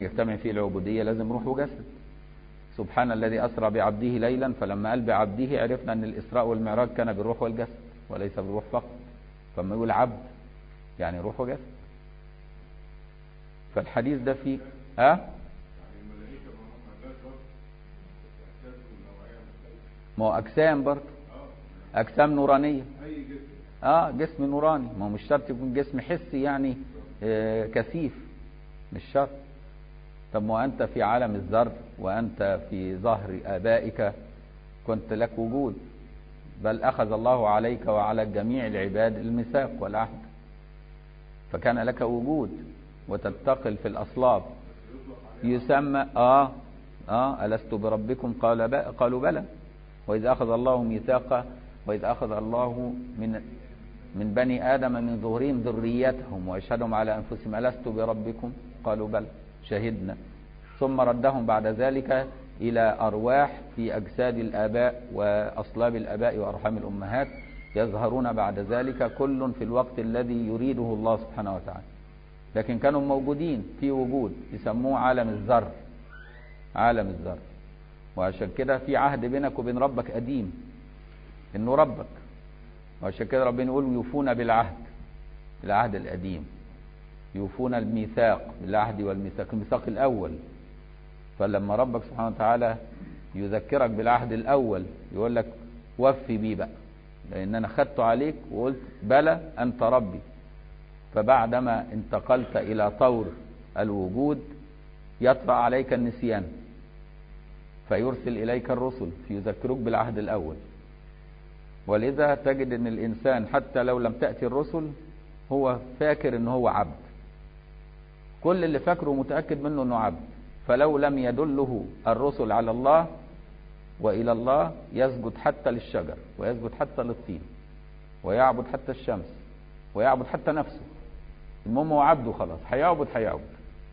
يجتمع فيه العبودية لازم روح وجسد سبحان الذي أسرى بعبده ليلا فلما قال بعبده عرفنا أن الإسراء والمعراج كان بالروح والجسد وليس بالروح فقط فما يقول عبد يعني روح وجسد فالحديث ده فيه أه؟ ما هو أجسام برضه أجسام نورانية اه جسم نوراني ما هو مش شرط يكون جسم حسي يعني آه كثيف مش شرط طب ما انت في عالم الذر وانت في ظهر ابائك كنت لك وجود بل اخذ الله عليك وعلى جميع العباد الميثاق والعهد فكان لك وجود وتنتقل في الاصلاب يسمى اه اه الست بربكم قال بقى قالوا بلى واذا اخذ الله ميثاق واذا اخذ الله من من بني آدم من ظهورهم ذريتهم ويشهدهم على أنفسهم ألست بربكم قالوا بل شهدنا ثم ردهم بعد ذلك إلى أرواح في أجساد الآباء وأصلاب الآباء وأرحام الأمهات يظهرون بعد ذلك كل في الوقت الذي يريده الله سبحانه وتعالى لكن كانوا موجودين في وجود يسموه عالم الذر عالم الذر وعشان كده في عهد بينك وبين ربك قديم انه ربك وعشان كده ربنا يقول يوفون بالعهد العهد القديم يوفون الميثاق بالعهد والميثاق الميثاق الأول فلما ربك سبحانه وتعالى يذكرك بالعهد الأول يقول لك وفي بيه بقى لأن أنا خدته عليك وقلت بلى أنت ربي فبعدما انتقلت إلى طور الوجود يطرأ عليك النسيان فيرسل إليك الرسل فيذكروك بالعهد الأول ولذا تجد ان الانسان حتى لو لم تأتي الرسل هو فاكر ان هو عبد كل اللي فاكره متأكد منه انه عبد فلو لم يدله الرسل على الله والى الله يسجد حتى للشجر ويسجد حتى للطين ويعبد حتى الشمس ويعبد حتى نفسه المهم هو عبده خلاص هيعبد هيعبد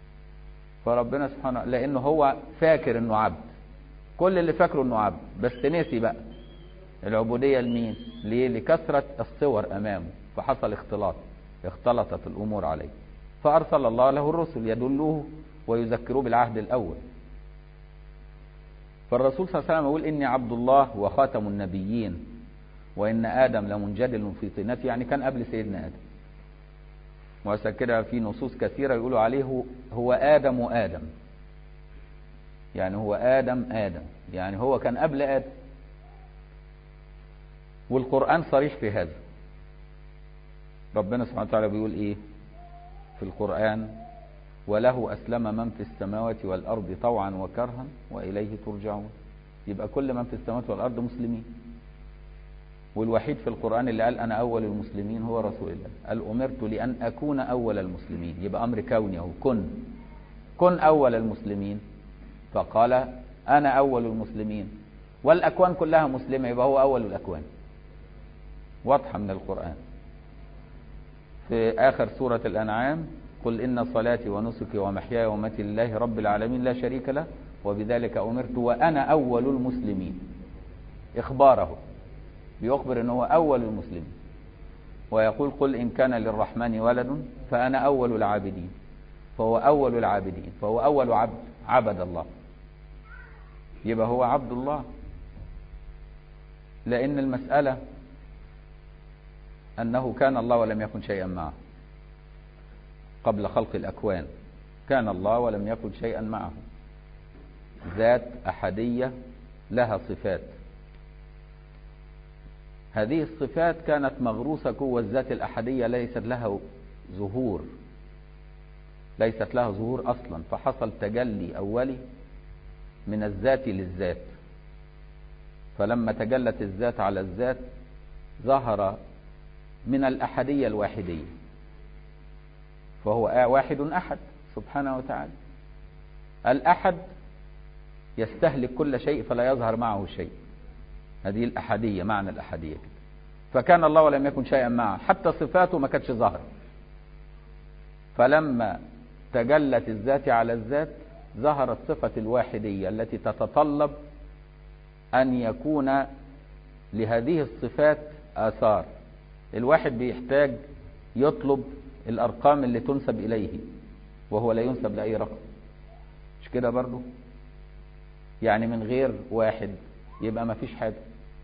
فربنا سبحانه لانه هو فاكر انه عبد كل اللي فاكره انه عبد بس نسي بقى العبودية لمين ليه لكثرة الصور أمامه فحصل اختلاط اختلطت الأمور عليه فأرسل الله له الرسل يدلوه ويذكروه بالعهد الأول فالرسول صلى الله عليه وسلم يقول إني عبد الله وخاتم النبيين وإن آدم لمنجدل في طينته يعني كان قبل سيدنا آدم وعشان كده في نصوص كثيرة يقولوا عليه هو آدم وآدم يعني هو آدم آدم يعني هو كان قبل آدم والقرآن صريح في هذا ربنا سبحانه وتعالى بيقول ايه في القرآن وله أسلم من في السماوات والأرض طوعا وكرها وإليه ترجعون يبقى كل من في السماوات والأرض مسلمين والوحيد في القرآن اللي قال أنا أول المسلمين هو رسول الله قال أمرت لأن أكون أول المسلمين يبقى أمر كوني أهو كن كن أول المسلمين فقال أنا أول المسلمين والأكوان كلها مسلمة يبقى هو أول الأكوان واضحة من القرآن في آخر سورة الأنعام قل إن صلاتي ونسكي ومحياي ومماتي لله رب العالمين لا شريك له وبذلك أمرت وأنا أول المسلمين إخباره بيخبر أنه هو أول المسلمين ويقول قل إن كان للرحمن ولد فأنا أول العابدين فهو أول العابدين فهو أول عبد عبد الله يبقى هو عبد الله لأن المسألة أنه كان الله ولم يكن شيئا معه قبل خلق الأكوان كان الله ولم يكن شيئا معه ذات أحدية لها صفات هذه الصفات كانت مغروسة جوه الذات الأحدية ليست لها ظهور ليست لها ظهور أصلا فحصل تجلي أولي من الذات للذات فلما تجلت الذات على الذات ظهر من الأحدية الواحدية فهو واحد أحد سبحانه وتعالى الأحد يستهلك كل شيء فلا يظهر معه شيء هذه الأحدية معنى الأحدية كده فكان الله ولم يكن شيئا معه حتى صفاته ما كانتش ظاهرة فلما تجلت الذات على الذات ظهرت صفة الواحدية التي تتطلب أن يكون لهذه الصفات آثار الواحد بيحتاج يطلب الأرقام اللي تنسب إليه وهو لا ينسب لأي رقم مش كده برضو يعني من غير واحد يبقى ما فيش حاجة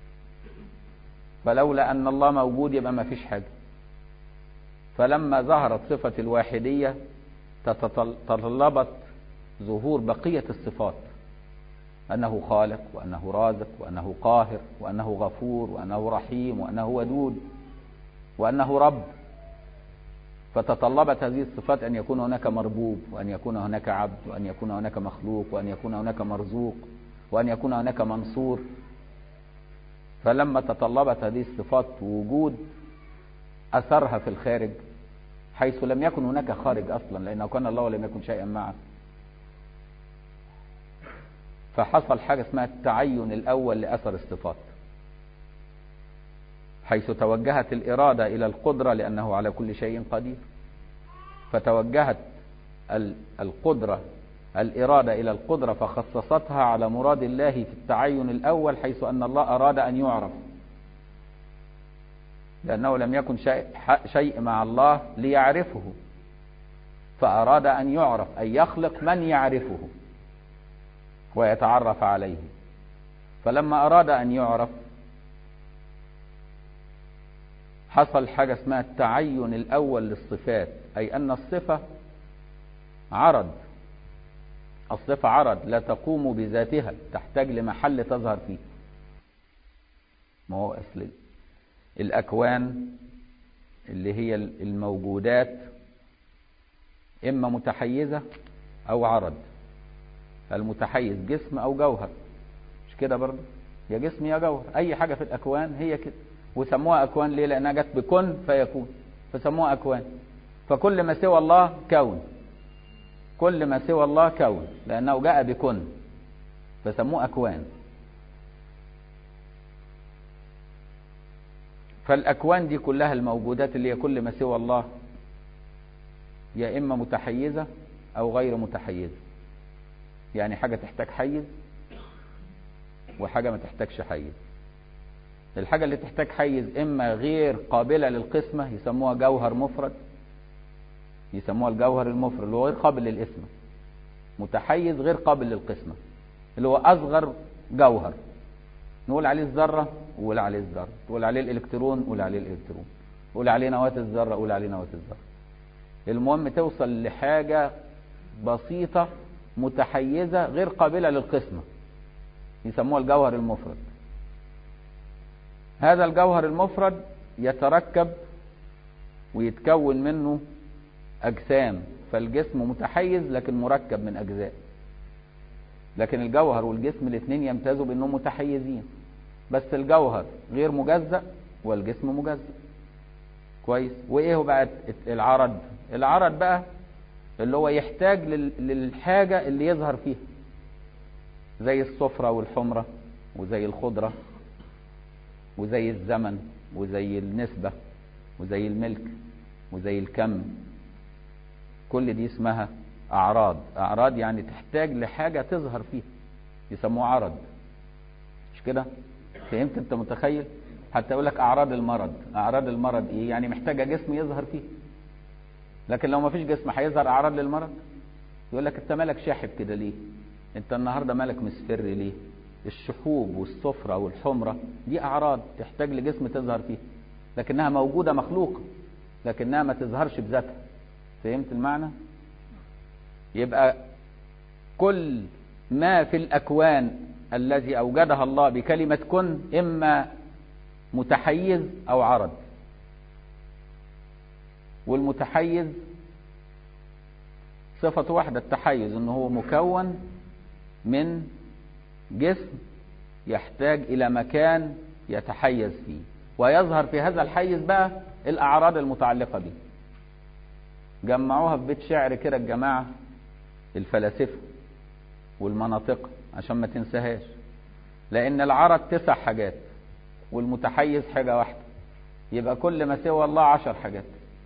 فلولا أن الله موجود يبقى ما فيش حاجة فلما ظهرت صفة الواحدية تطلبت ظهور بقية الصفات أنه خالق وأنه رازق وأنه قاهر وأنه غفور وأنه رحيم وأنه ودود وأنه رب فتطلبت هذه الصفات أن يكون هناك مربوب وأن يكون هناك عبد وأن يكون هناك مخلوق وأن يكون هناك مرزوق وأن يكون هناك منصور فلما تطلبت هذه الصفات وجود أثرها في الخارج حيث لم يكن هناك خارج أصلا لأنه كان الله ولم يكن شيئا معه فحصل حاجة اسمها التعين الأول لأثر الصفات حيث توجهت الإرادة إلى القدرة لأنه على كل شيء قدير فتوجهت القدرة الإرادة إلى القدرة فخصصتها على مراد الله في التعين الأول حيث أن الله أراد أن يعرف لأنه لم يكن شيء, شيء مع الله ليعرفه فأراد أن يعرف أن يخلق من يعرفه ويتعرف عليه فلما أراد أن يعرف حصل حاجة اسمها التعين الأول للصفات أي أن الصفة عرض الصفة عرض لا تقوم بذاتها تحتاج لمحل تظهر فيه ما هو أصل الأكوان اللي هي الموجودات إما متحيزة أو عرض المتحيز جسم أو جوهر مش كده برضه يا جسم يا جوهر أي حاجة في الأكوان هي كده وسموها أكوان ليه لأنها جت بكن فيكون فسموها أكوان فكل ما سوى الله كون كل ما سوى الله كون لأنه جاء بكن فسموه أكوان فالأكوان دي كلها الموجودات اللي هي كل ما سوى الله يا إما متحيزة أو غير متحيزة يعني حاجة تحتاج حيز وحاجة ما تحتاجش حيز الحاجة اللي تحتاج حيز إما غير قابلة للقسمة يسموها جوهر مفرد يسموها الجوهر المفرد اللي هو غير قابل للاسم متحيز غير قابل للقسمة اللي هو أصغر جوهر نقول عليه الذرة وقول عليه الذرة تقول عليه الإلكترون قول عليه الإلكترون قول عليه نواة الذرة قول عليه نواة الذرة المهم توصل لحاجة بسيطة متحيزة غير قابلة للقسمة يسموها الجوهر المفرد هذا الجوهر المفرد يتركب ويتكون منه أجسام فالجسم متحيز لكن مركب من أجزاء لكن الجوهر والجسم الاثنين يمتازوا بأنهم متحيزين بس الجوهر غير مجزأ والجسم مجزأ كويس وإيه بقى العرض العرض بقى اللي هو يحتاج للحاجة اللي يظهر فيها زي الصفرة والحمرة وزي الخضرة وزي الزمن وزي النسبة وزي الملك وزي الكم كل دي اسمها أعراض أعراض يعني تحتاج لحاجة تظهر فيها يسموه عرض مش كده فهمت انت متخيل حتى يقول لك أعراض المرض أعراض المرض إيه يعني محتاجة جسم يظهر فيه لكن لو ما فيش جسم هيظهر أعراض للمرض يقول لك انت مالك شاحب كده ليه انت النهاردة مالك مصفر ليه الشحوب والصفرة والحمرة دي أعراض تحتاج لجسم تظهر فيه لكنها موجودة مخلوقة لكنها ما تظهرش بذاتها فهمت المعنى يبقى كل ما في الأكوان الذي أوجدها الله بكلمة كن إما متحيز أو عرض والمتحيز صفة واحدة التحيز انه هو مكون من جسم يحتاج الى مكان يتحيز فيه ويظهر في هذا الحيز بقى الاعراض المتعلقة به جمعوها في بيت شعر كده الجماعة الفلاسفة والمناطق عشان ما تنساهاش لان العرض تسع حاجات والمتحيز حاجة واحدة يبقى كل ما سوى الله عشر حاجات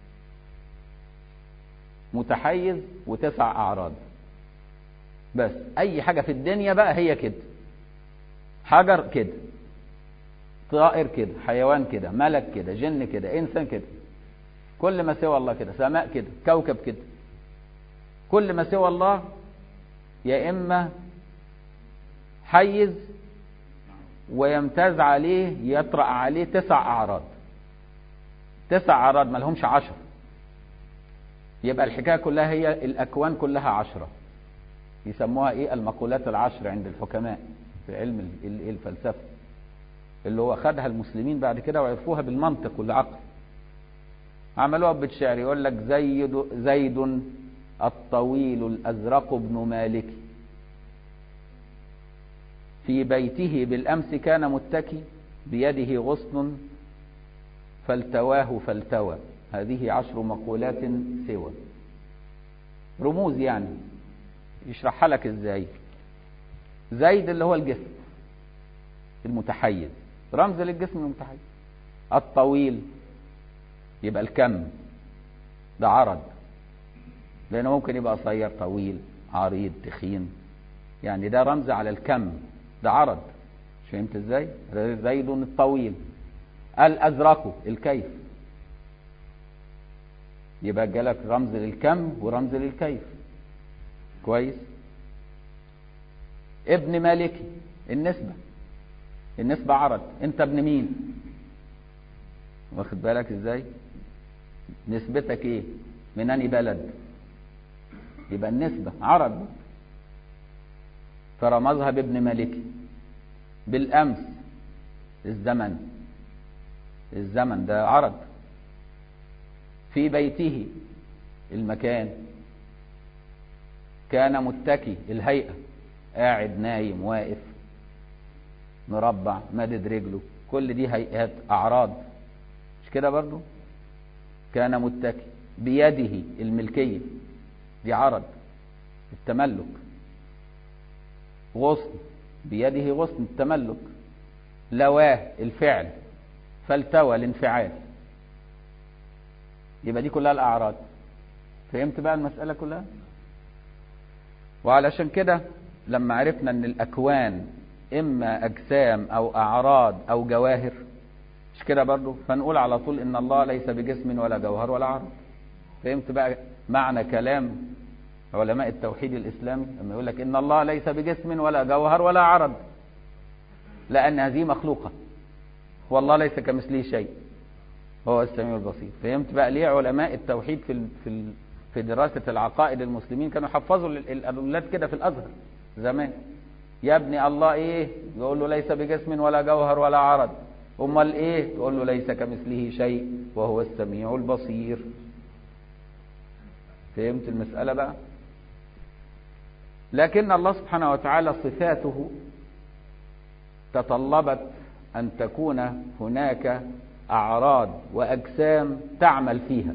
متحيز وتسع أعراض بس أي حاجة في الدنيا بقى هي كده حجر كده طائر كده حيوان كده ملك كده جن كده إنسان كده كل ما سوى الله كده سماء كده كوكب كده كل ما سوى الله يا إما حيز ويمتاز عليه يطرأ عليه تسع أعراض تسع أعراض ما لهمش عشر يبقى الحكاية كلها هي الأكوان كلها عشرة يسموها إيه المقولات العشر عند الحكماء في علم الفلسفة اللي هو خدها المسلمين بعد كده وعرفوها بالمنطق والعقل عملوها بالشعر يقول لك زيد زيد الطويل الأزرق بن مالك في بيته بالأمس كان متكي بيده غصن فالتواه فالتوى هذه عشر مقولات سوى رموز يعني يشرحها لك ازاي زيد اللي هو الجسم المتحيز رمز للجسم المتحيز الطويل يبقى الكم ده عرض لانه ممكن يبقى قصير طويل عريض تخين يعني ده رمز على الكم ده عرض فهمت ازاي زيد الطويل الازرق الكيف يبقى جالك رمز للكم ورمز للكيف كويس ابن مالكي النسبة النسبة عرض انت ابن مين واخد بالك ازاي نسبتك ايه من اني بلد يبقى النسبة عرض فرمزها بابن مالكي بالامس الزمن الزمن ده عرض في بيته المكان كان متكي الهيئة قاعد نايم واقف مربع مدد رجله كل دي هيئات أعراض مش كده برضو كان متكي بيده الملكية دي عرض التملك غصن بيده غصن التملك لواه الفعل فالتوى الانفعال يبقى دي كلها الأعراض فهمت بقى المسألة كلها وعلشان كده لما عرفنا ان الأكوان إما أجسام أو أعراض أو جواهر مش كده برضو فنقول على طول إن الله ليس بجسم ولا جوهر ولا عرض فهمت بقى معنى كلام علماء التوحيد الإسلامي لما يقول لك إن الله ليس بجسم ولا جوهر ولا عرض لأن هذه مخلوقة والله ليس كمثله شيء هو السميع البصير فهمت بقى ليه علماء التوحيد في في في دراسة العقائد المسلمين كانوا يحفظوا الأولاد كده في الأزهر زمان يا ابني الله ايه يقول له ليس بجسم ولا جوهر ولا عرض امال ايه تقول له ليس كمثله شيء وهو السميع البصير فهمت المسألة بقى لكن الله سبحانه وتعالى صفاته تطلبت أن تكون هناك أعراض وأجسام تعمل فيها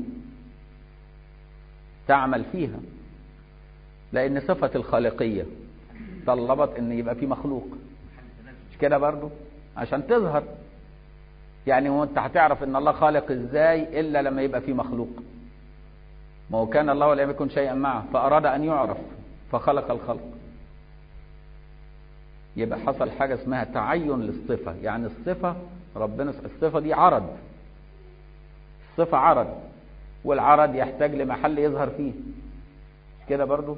تعمل فيها لأن صفة الخالقية طلبت أن يبقى في مخلوق مش كده برضو عشان تظهر يعني هو انت هتعرف ان الله خالق ازاي الا لما يبقى في مخلوق ما هو كان الله ولم يكن شيئا معه فاراد ان يعرف فخلق الخلق يبقى حصل حاجة اسمها تعين للصفة يعني الصفة ربنا الصفة دي عرض الصفة عرض والعرض يحتاج لمحل يظهر فيه مش كده برضو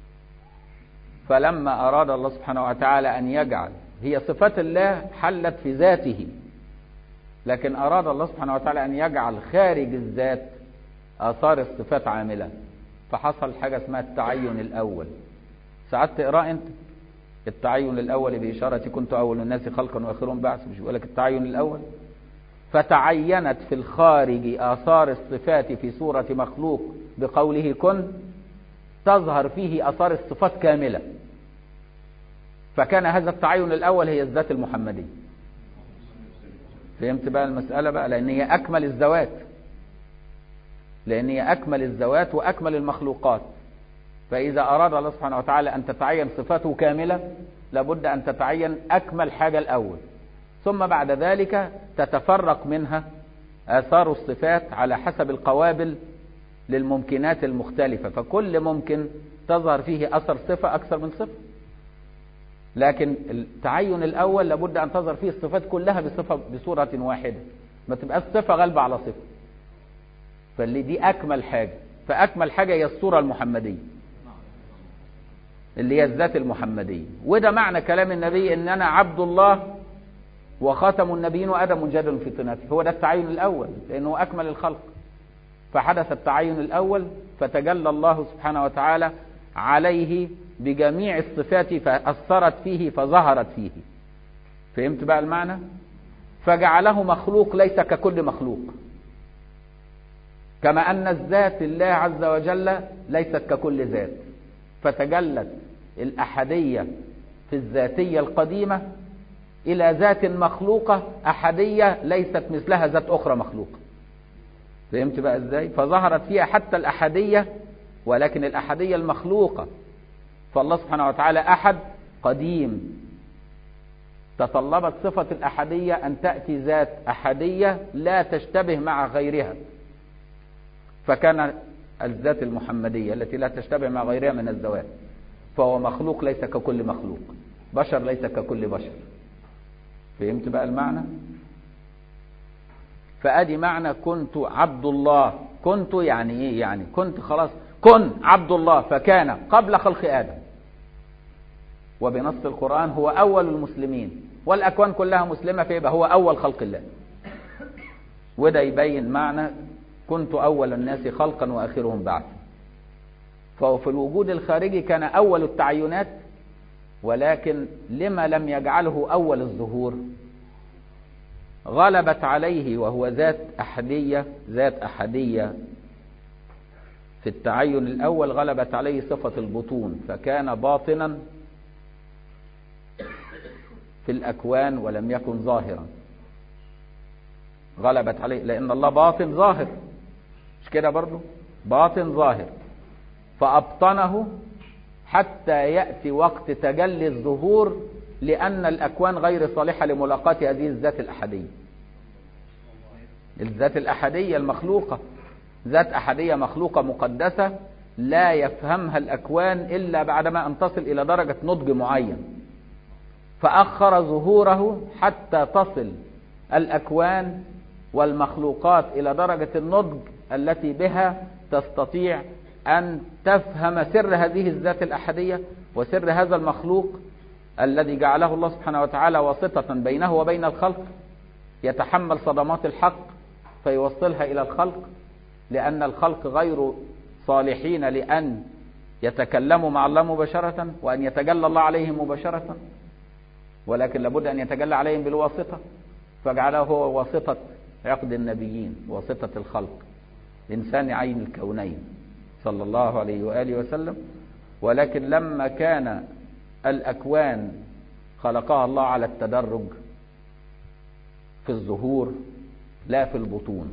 فلما أراد الله سبحانه وتعالى أن يجعل هي صفات الله حلت في ذاته لكن أراد الله سبحانه وتعالى أن يجعل خارج الذات آثار الصفات عاملة فحصل حاجة اسمها التعين الأول ساعات تقرأ أنت التعين الأول بإشارة كنت أول الناس خلقا وآخرهم بعث مش بيقول لك التعين الأول فتعينت في الخارج آثار الصفات في صورة مخلوق بقوله كن تظهر فيه آثار الصفات كاملة فكان هذا التعين الأول هي الذات المحمدية فهمت بقى المسألة بقى لأن هي أكمل الذوات لأن هي أكمل الذوات وأكمل المخلوقات فإذا أراد الله سبحانه وتعالى أن تتعين صفاته كاملة لابد أن تتعين أكمل حاجة الأول ثم بعد ذلك تتفرق منها آثار الصفات على حسب القوابل للممكنات المختلفة فكل ممكن تظهر فيه أثر صفة أكثر من صفة لكن التعين الأول لابد أن تظهر فيه الصفات كلها بصفة بصورة واحدة ما تبقاش صفة غالبة على صفة فاللي دي أكمل حاجة فأكمل حاجة هي الصورة المحمدية اللي هي الذات المحمدية وده معنى كلام النبي ان انا عبد الله وخاتم النبيين وادم جدل في طينته هو ده التعين الاول لانه اكمل الخلق فحدث التعين الاول فتجلى الله سبحانه وتعالى عليه بجميع الصفات فاثرت فيه فظهرت فيه فهمت بقى المعنى فجعله مخلوق ليس ككل مخلوق كما ان الذات الله عز وجل ليست ككل ذات فتجلت الأحدية في الذاتية القديمة إلى ذات مخلوقة أحدية ليست مثلها ذات أخرى مخلوقة فهمت بقى إزاي فظهرت فيها حتى الأحدية ولكن الأحدية المخلوقة فالله سبحانه وتعالى أحد قديم تطلبت صفة الأحدية أن تأتي ذات أحدية لا تشتبه مع غيرها فكان الذات المحمدية التي لا تشتبه مع غيرها من الذوات فهو مخلوق ليس ككل مخلوق بشر ليس ككل بشر فهمت بقى المعنى فادي معنى كنت عبد الله كنت يعني ايه يعني كنت خلاص كن عبد الله فكان قبل خلق ادم وبنص القران هو اول المسلمين والاكوان كلها مسلمه فيبقى هو اول خلق الله وده يبين معنى كنت أول الناس خلقا وآخرهم بعثا فهو في الوجود الخارجي كان أول التعينات ولكن لما لم يجعله أول الظهور غلبت عليه وهو ذات أحدية ذات أحدية في التعين الأول غلبت عليه صفة البطون فكان باطنا في الأكوان ولم يكن ظاهرا غلبت عليه لأن الله باطن ظاهر مش كده برضو باطن ظاهر فأبطنه حتى يأتي وقت تجلي الظهور لأن الأكوان غير صالحة لملاقاة هذه الذات الأحدية الذات الأحدية المخلوقة ذات أحدية مخلوقة مقدسة لا يفهمها الأكوان إلا بعدما أن تصل إلى درجة نضج معين فأخر ظهوره حتى تصل الأكوان والمخلوقات إلى درجة النضج التي بها تستطيع أن تفهم سر هذه الذات الأحدية وسر هذا المخلوق الذي جعله الله سبحانه وتعالى واسطة بينه وبين الخلق يتحمل صدمات الحق فيوصلها إلى الخلق لأن الخلق غير صالحين لأن يتكلموا مع الله مباشرة وأن يتجلى الله عليهم مباشرة ولكن لابد أن يتجلى عليهم بالواسطة فجعله هو واسطة عقد النبيين واسطة الخلق إنسان عين الكونين صلى الله عليه وآله وسلم ولكن لما كان الأكوان خلقها الله على التدرج في الظهور لا في البطون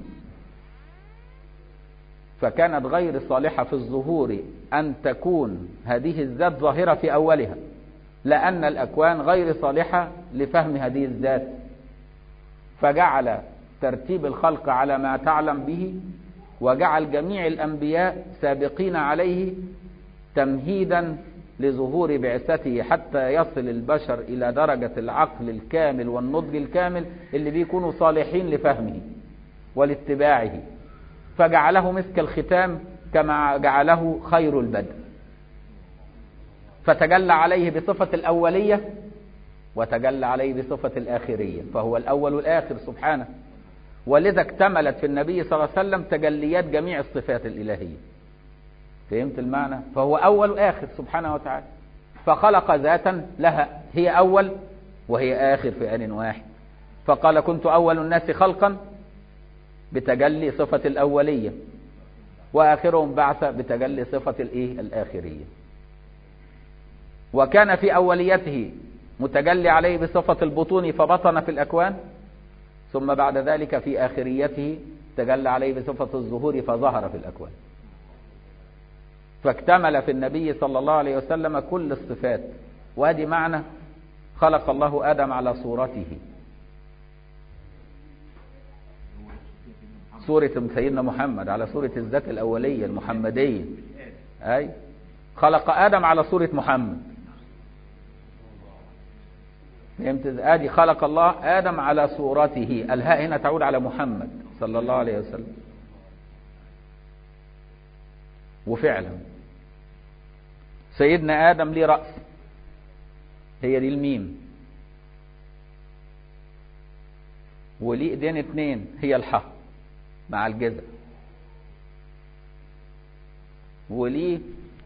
فكانت غير صالحة في الظهور أن تكون هذه الذات ظاهرة في أولها لأن الأكوان غير صالحة لفهم هذه الذات فجعل ترتيب الخلق على ما تعلم به وجعل جميع الأنبياء سابقين عليه تمهيدا لظهور بعثته حتى يصل البشر إلى درجة العقل الكامل والنضج الكامل اللي بيكونوا صالحين لفهمه ولاتباعه فجعله مسك الختام كما جعله خير البدء فتجلى عليه بصفة الأولية وتجلى عليه بصفة الآخرية فهو الأول والآخر سبحانه ولذا اكتملت في النبي صلى الله عليه وسلم تجليات جميع الصفات الإلهية فهمت المعنى فهو أول وآخر سبحانه وتعالى فخلق ذاتا لها هي أول وهي آخر في آن واحد فقال كنت أول الناس خلقا بتجلي صفة الأولية وآخرهم بعث بتجلي صفة الإيه الآخرية وكان في أوليته متجلي عليه بصفة البطون فبطن في الأكوان ثم بعد ذلك في آخريته تجلى عليه بصفة الظهور فظهر في الأكوان فاكتمل في النبي صلى الله عليه وسلم كل الصفات وادي معنى خلق الله آدم على صورته صورة سيدنا محمد على صورة الذات الأولية المحمدية أي خلق آدم على صورة محمد فهمت ادي خلق الله ادم على صورته الهاء هنا تعود على محمد صلى الله عليه وسلم وفعلا سيدنا آدم ليه رأس هي دي الميم وليه ايدين اتنين هي الحاء مع الجزء وليه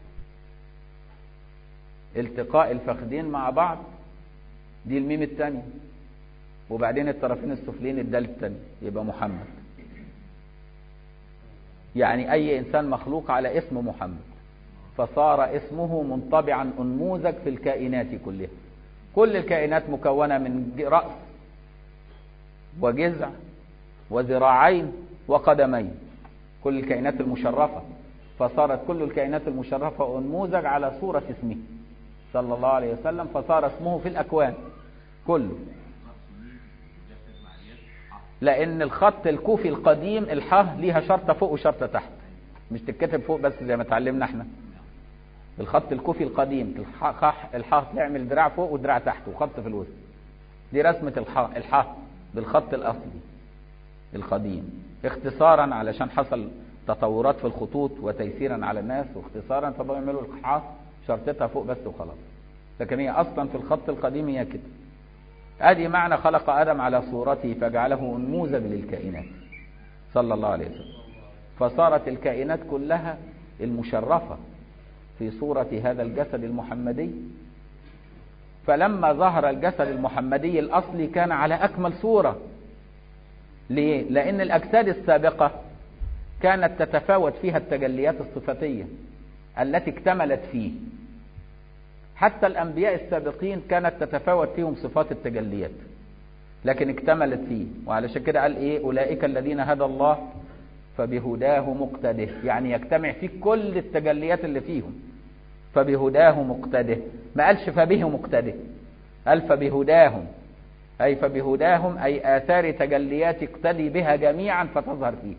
التقاء الفخذين مع بعض دي الميم الثانية وبعدين الطرفين السفلين الدال الثانية يبقى محمد يعني أي إنسان مخلوق على اسم محمد فصار اسمه منطبعا أنموذج في الكائنات كلها كل الكائنات مكونة من رأس وجذع وذراعين وقدمين كل الكائنات المشرفة فصارت كل الكائنات المشرفة أنموذج على صورة اسمه صلى الله عليه وسلم فصار اسمه في الأكوان كله لأن الخط الكوفي القديم الحاء ليها شرطة فوق وشرطة تحت مش تتكتب فوق بس زي ما اتعلمنا احنا الخط الكوفي القديم الحاء الحاء تعمل دراع فوق ودراع تحت وخط في الوسط دي رسمة الحاء الحاء بالخط الأصلي القديم اختصارا علشان حصل تطورات في الخطوط وتيسيرا على الناس واختصارا فبقوا يعملوا الحاء شرطتها فوق بس وخلاص لكن هي اصلا في الخط القديم هي كده ادي معنى خلق ادم على صورته فجعله نموذج للكائنات صلى الله عليه وسلم فصارت الكائنات كلها المشرفة في صورة هذا الجسد المحمدي فلما ظهر الجسد المحمدي الأصلي كان على أكمل صورة ليه؟ لأن الأجساد السابقة كانت تتفاوت فيها التجليات الصفتية التي اكتملت فيه حتى الأنبياء السابقين كانت تتفاوت فيهم صفات التجليات لكن اكتملت فيه وعلشان كده قال ايه أولئك الذين هدى الله فبهداه مقتده يعني يجتمع فيه كل التجليات اللي فيهم فبهداه مقتده ما قالش فبه مقتده قال فبهداهم أي فبهداهم أي آثار تجليات اقتدي بها جميعا فتظهر فيك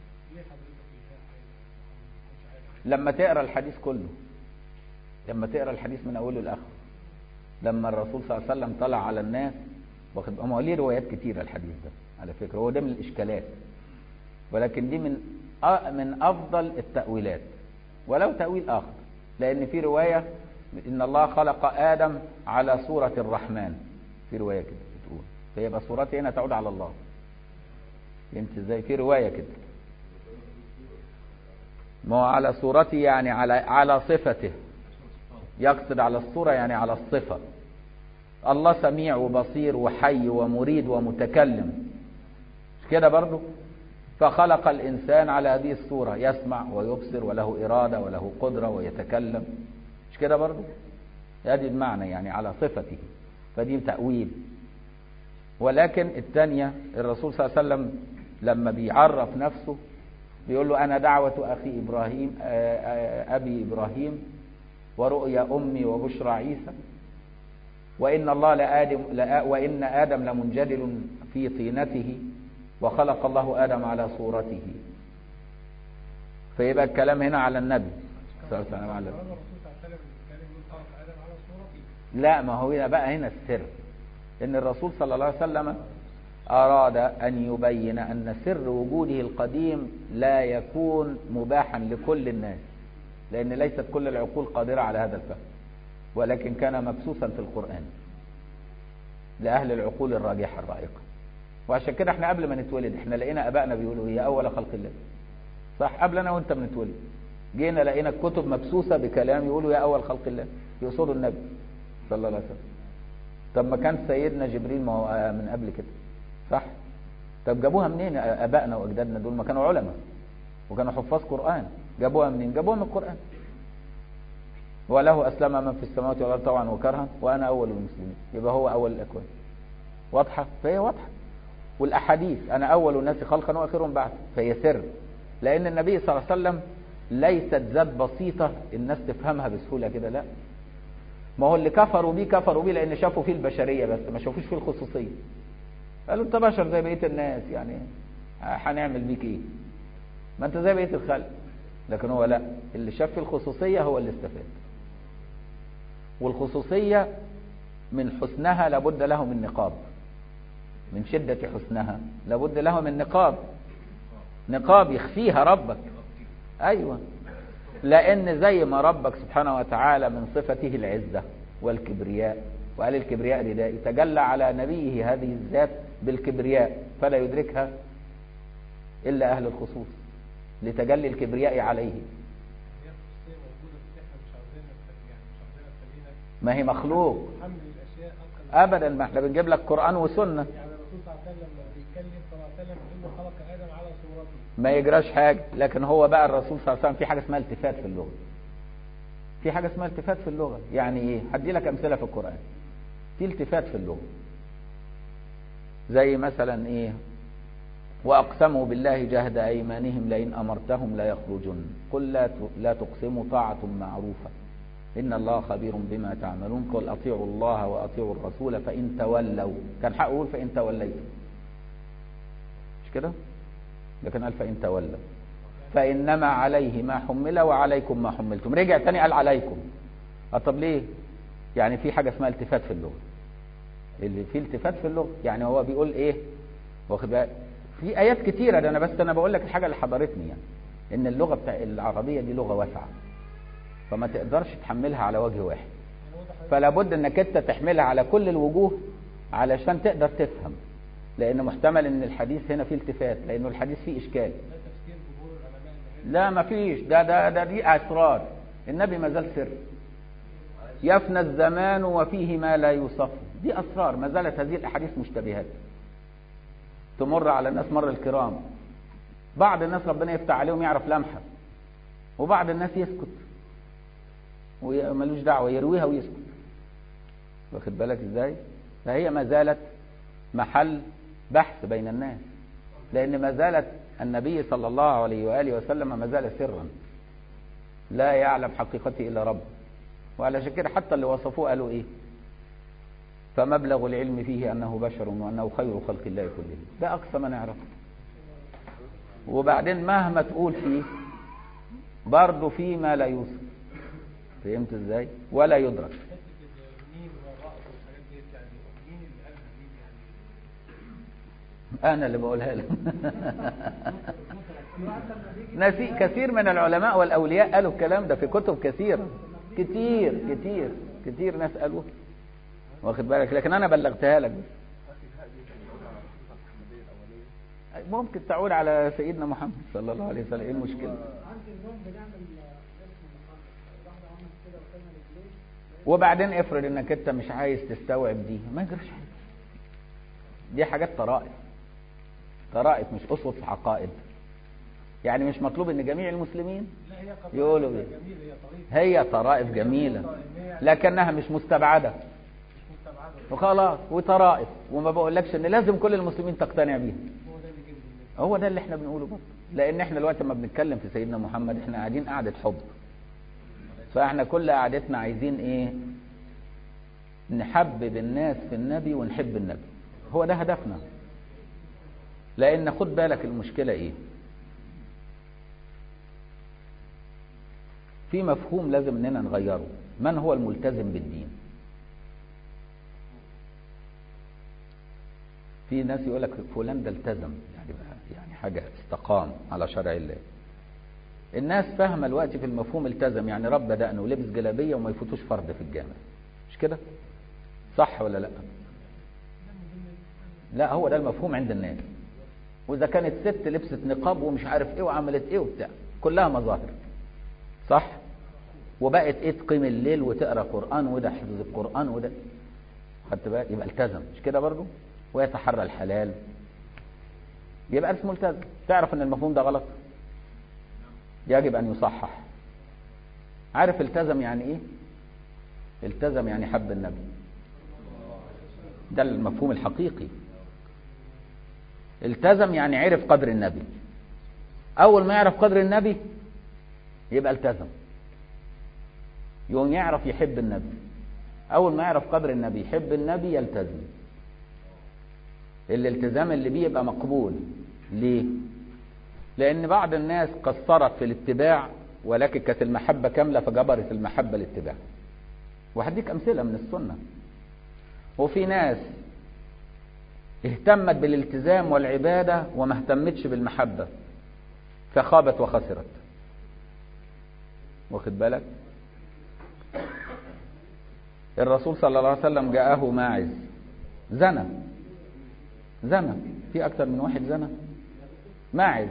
لما تقرا الحديث كله لما تقرا الحديث من اوله لاخره لما الرسول صلى الله عليه وسلم طلع على الناس واخد هو ليه روايات كتيره الحديث ده على فكره هو ده من الاشكالات ولكن دي من من افضل التاويلات ولو تاويل اخر لان في روايه ان الله خلق ادم على صوره الرحمن في روايه كده بتقول فيبقى صورته هنا تعود على الله فهمت ازاي في روايه كده ما هو على صورته يعني على على صفته يقصد على الصورة يعني على الصفة الله سميع وبصير وحي ومريد ومتكلم مش كده برضو فخلق الإنسان على هذه الصورة يسمع ويبصر وله إرادة وله قدرة ويتكلم مش كده برضو هذه المعنى يعني على صفته فدي تأويل ولكن الثانية الرسول صلى الله عليه وسلم لما بيعرف نفسه بيقول له أنا دعوة أخي إبراهيم أبي إبراهيم ورؤيا أمي وبشرى عيسى وإن الله لآدم لآ وإن آدم لمنجدل في طينته وخلق الله آدم على صورته فيبقى الكلام هنا على النبي صلى الله عليه وسلم لا ما هو هنا بقى هنا السر إن الرسول صلى الله عليه وسلم أراد أن يبين أن سر وجوده القديم لا يكون مباحا لكل الناس لأن ليست كل العقول قادرة على هذا الفهم ولكن كان مبسوسا في القرآن لأهل العقول الراجحة الرائقة وعشان كده احنا قبل ما نتولد احنا لقينا أبائنا بيقولوا هي أول خلق الله صح قبل أنا وأنت بنتولد جينا لقينا الكتب مبسوسة بكلام يقولوا يا أول خلق الله يقصدوا النبي صلى الله عليه وسلم طب ما كان سيدنا جبريل ما هو من قبل كده صح طب جابوها منين ابائنا واجدادنا دول ما كانوا علماء وكانوا حفاظ قران جابوها منين جابوها من القران وله اسلم من في السماوات والارض طوعا وكرها وانا اول المسلمين يبقى هو اول الاكوان واضحه فهي واضحه والاحاديث انا اول الناس خلقا واخرهم بعد فهي سر لان النبي صلى الله عليه وسلم ليست ذات بسيطه الناس تفهمها بسهوله كده لا ما هو اللي كفروا بيه كفروا بيه لان شافوا فيه البشريه بس ما شافوش فيه الخصوصيه قالوا انت بشر زي بقيه الناس يعني هنعمل بيك ايه ما انت زي بقيه الخلق لكن هو لا اللي شاف في الخصوصيه هو اللي استفاد والخصوصيه من حسنها لابد له من نقاب من شده حسنها لابد له من نقاب نقاب يخفيها ربك ايوه لأن زي ما ربك سبحانه وتعالى من صفته العزة والكبرياء وقال الكبرياء ردائي تجلى على نبيه هذه الذات بالكبرياء فلا يدركها إلا أهل الخصوص لتجلي الكبرياء عليه ما هي مخلوق ابدا ما احنا بنجيب لك قران وسنه يعني الرسول صلى الله عليه وسلم لما بيتكلم صلى الله عليه وسلم انه خلق ادم على صورته ما يجراش حاجه لكن هو بقى الرسول صلى الله عليه وسلم في حاجه اسمها التفات في اللغه في حاجه اسمها التفات في اللغه يعني ايه هدي لك امثله في القران في التفات في اللغه زي مثلا ايه واقسموا بالله جهد ايمانهم لئن امرتهم لا يخرجن قل لا لا تقسموا طاعه معروفه إن الله خبير بما تعملون قل أطيعوا الله وأطيعوا الرسول فإن تولوا كان حق يقول فإن توليتم مش كده لكن قال فإن تولوا فإنما عليه ما حمل وعليكم ما حملتم رجع تاني قال عليكم طب ليه يعني في حاجة اسمها التفات في اللغة اللي في التفات في اللغة يعني هو بيقول ايه واخد بالك في آيات كتيرة ده أنا بس أنا بقول لك الحاجة اللي حضرتني يعني إن اللغة بتاع العربية دي لغة واسعة فما تقدرش تحملها على وجه واحد فلا بد انك انت تحملها على كل الوجوه علشان تقدر تفهم لان محتمل ان الحديث هنا فيه التفات لانه الحديث فيه اشكال ده تفسير جمهور العلماء اللي لا ما فيش ده ده ده دي اسرار النبي ما زال سر يفنى الزمان وفيه ما لا يوصف دي اسرار ما زالت هذه الاحاديث مشتبهات تمر على الناس مر الكرام بعض الناس ربنا يفتح عليهم يعرف لمحه وبعض الناس يسكت وملوش دعوه يرويها ويسكت واخد بالك ازاي فهي ما زالت محل بحث بين الناس لان ما زالت النبي صلى الله عليه واله وسلم ما زال سرا لا يعلم حقيقته الا رب وعلشان كده حتى اللي وصفوه قالوا ايه فمبلغ العلم فيه انه بشر وانه خير خلق الله كلهم ده اقصى ما نعرفه وبعدين مهما تقول فيه برضه فيه ما لا يوصف فهمت ازاي ولا يدرك حته الميم والرأس والحاجات ديت يعني مين اللي قالها مين يعني انا اللي بقولها لك نسي كثير من العلماء والاولياء قالوا الكلام ده في كتب كثيره كتير كتير كتير ناس قالوه واخد بالك لكن انا بلغتها لك بس ممكن تعود على سيدنا محمد صلى الله عليه وسلم ايه المشكله عندي النوم بنعمل اسم محمد واحدة عملت كده وكان رجليه وبعدين افرض انك انت مش عايز تستوعب دي ما يجرش حاجه دي حاجات طرائف طرائف مش اسوه في عقائد يعني مش مطلوب ان جميع المسلمين لا هي قطعة يقولوا ايه جميلة هي طريقة هي طرائف جميله لكنها مش مستبعده مش مستبعدة وخلاص وطرائف وما بقولكش ان لازم كل المسلمين تقتنع بيها هو ده اللي جه من هو ده اللي احنا بنقوله برضه لان احنا دلوقتي لما بنتكلم في سيدنا محمد احنا قاعدين قعده حب فاحنا كل قعدتنا عايزين ايه نحبب الناس في النبي ونحب النبي هو ده هدفنا لان خد بالك المشكله ايه في مفهوم لازم اننا نغيره من هو الملتزم بالدين في ناس يقول لك فلان ده التزم يعني يعني حاجه استقام على شرع الله الناس فاهمه الوقت في المفهوم التزم يعني رب دقنه ولبس جلابيه وما يفوتوش فرض في الجامع مش كده صح ولا لا لا هو ده المفهوم عند الناس واذا كانت ست لبست نقاب ومش عارف ايه وعملت ايه وبتاع كلها مظاهر صح وبقت ايه تقيم الليل وتقرا قران وده حفظ القران وده خدت بالك يبقى التزم مش كده برضه ويتحرى الحلال يبقى اسمه ملتزم تعرف ان المفهوم ده غلط يجب ان يصحح عارف التزم يعني ايه التزم يعني حب النبي ده المفهوم الحقيقي التزم يعني عرف قدر النبي اول ما يعرف قدر النبي يبقى التزم يوم يعرف يحب النبي اول ما يعرف قدر النبي يحب النبي يلتزم الالتزام اللي بيه يبقى مقبول ليه لان بعض الناس قصرت في الاتباع ولكن كانت المحبة كاملة فجبرت المحبة الاتباع وهديك امثلة من السنة وفي ناس اهتمت بالالتزام والعبادة وما اهتمتش بالمحبة فخابت وخسرت واخد بالك الرسول صلى الله عليه وسلم جاءه ماعز زنى زنى في اكتر من واحد زنى ماعز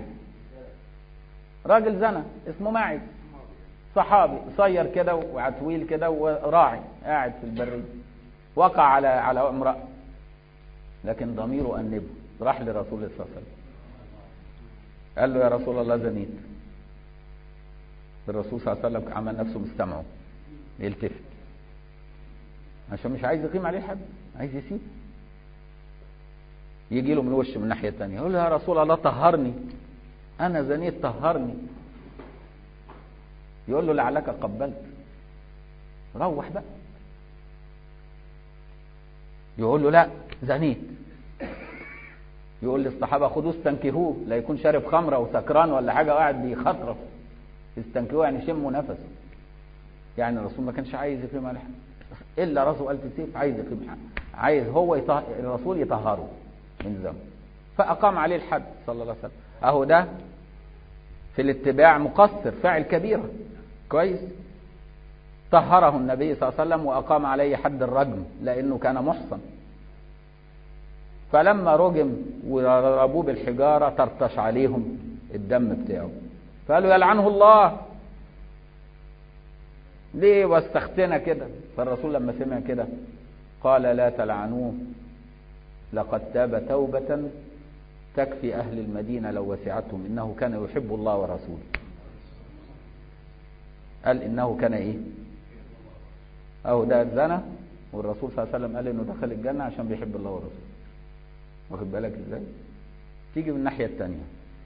راجل زنى اسمه ماعز صحابي صير كده وعتويل كده وراعي قاعد في البرية وقع على على امرأة لكن ضميره أنبه راح لرسول الله صلى الله عليه وسلم قال له يا رسول الله زنيت الرسول صلى الله عليه وسلم عمل نفسه مستمعه يلتفت عشان مش عايز يقيم عليه حد عايز يسيب يجي له من وش من الناحيه الثانيه يقول له يا رسول الله طهرني انا زنيت طهرني يقول له لعلك قبلت روح بقى يقول له لا زنيت يقول للصحابة خدوه استنكهوه لا يكون شارب خمرة وسكران ولا حاجة وقاعد بيخطرف استنكهوه يعني شموا نفسه يعني الرسول ما كانش عايز يقيم عليه حد إلا راسه ألف سيف عايز يقيم حد عايز هو يطهر الرسول يطهره من ذنب فأقام عليه الحد صلى الله عليه وسلم أهو ده في الاتباع مقصر فاعل كبيرة كويس طهره النبي صلى الله عليه وسلم وأقام عليه حد الرجم لأنه كان محصن فلما رجم وضربوه بالحجارة ترتش عليهم الدم بتاعه فقالوا يلعنه الله ليه واستختنا كده فالرسول لما سمع كده قال لا تلعنوه لقد تاب توبة تكفي أهل المدينة لو وسعتهم إنه كان يحب الله ورسوله قال إنه كان إيه أو ده الزنا والرسول صلى الله عليه وسلم قال إنه دخل الجنة عشان بيحب الله ورسوله واخد بالك إزاي تيجي من الناحية التانية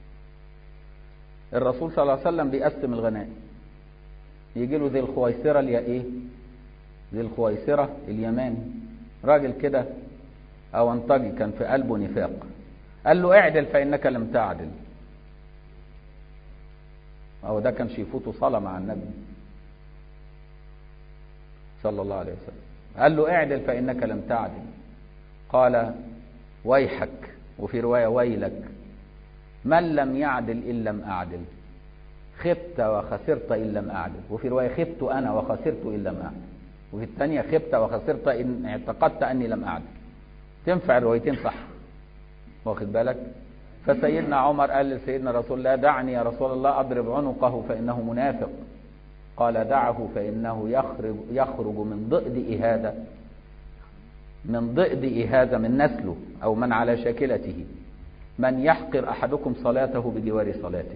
الرسول صلى الله عليه وسلم بيقسم الغنائم يجي له ذي الخويسرة اللي ايه ذي الخويسرة اليماني راجل كده او انطجي كان في قلبه نفاق قال له اعدل فانك لم تعدل او ده كان يفوته صلاة مع النبي صلى الله عليه وسلم قال له اعدل فانك لم تعدل قال ويحك وفي رواية ويلك من لم يعدل إن لم أعدل خبت وخسرت إن لم أعدل وفي رواية خبت أنا وخسرت إن لم أعدل وفي الثانية خبت وخسرت إن اعتقدت أني لم أعدل تنفع الروايتين صح واخد بالك فسيدنا عمر قال لسيدنا رسول الله دعني يا رسول الله أضرب عنقه فإنه منافق قال دعه فإنه يخرج, يخرج من ضئد هذا من ضئد هذا من نسله أو من على شاكلته من يحقر أحدكم صلاته بجوار صلاته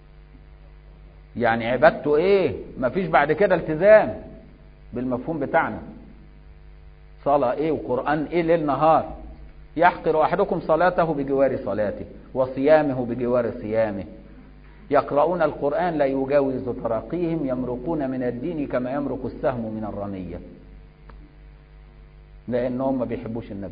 يعني عبادته ايه مفيش بعد كده التزام بالمفهوم بتاعنا صلاة ايه وقرآن ايه ليل نهار يحقر أحدكم صلاته بجوار صلاته وصيامه بجوار صيامه يقرؤون القرآن لا يجاوز تراقيهم يمرقون من الدين كما يمرق السهم من الرمية لأنهم ما بيحبوش النبي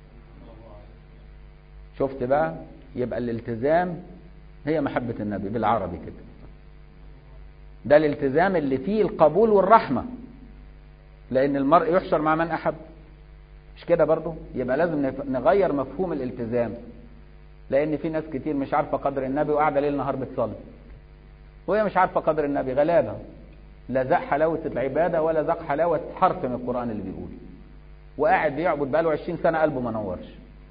شفت بقى يبقى الالتزام هي محبة النبي بالعربي كده ده الالتزام اللي فيه القبول والرحمة لأن المرء يحشر مع من أحب مش كده برضو يبقى لازم نغير مفهوم الالتزام لأن في ناس كتير مش عارفة قدر النبي وقاعدة ليل نهار بتصلي وهي مش عارفة قدر النبي غلابة لا ذاق حلاوة العبادة ولا ذاق حلاوة حرف من القرآن اللي بيقول وقاعد بيعبد بقاله 20 سنة قلبه ما نورش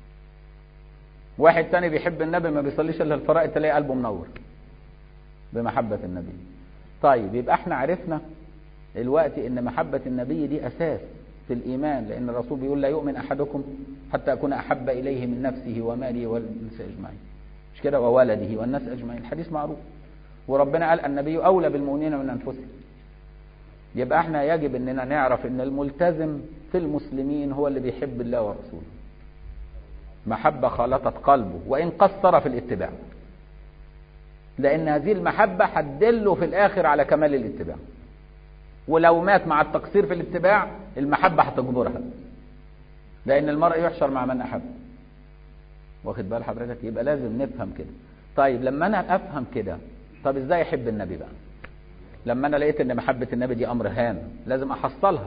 واحد تاني بيحب النبي ما بيصليش الا الفرائض تلاقي قلبه منور بمحبة النبي طيب يبقى احنا عرفنا الوقت ان محبة النبي دي اساس في الايمان لان الرسول بيقول لا يؤمن احدكم حتى اكون احب اليه من نفسه وماله والناس اجمعين مش كده وولده والناس اجمعين الحديث معروف وربنا قال النبي اولى بالمؤمنين من انفسهم يبقى احنا يجب اننا نعرف ان الملتزم في المسلمين هو اللي بيحب الله ورسوله محبة خالطت قلبه وإن قصر في الاتباع لأن هذه المحبة هتدله في الآخر على كمال الاتباع ولو مات مع التقصير في الاتباع المحبة هتجبرها لأن المرء يحشر مع من أحب واخد بال حضرتك يبقى لازم نفهم كده طيب لما أنا أفهم كده طب إزاي أحب النبي بقى لما أنا لقيت إن محبة النبي دي أمر هام لازم أحصلها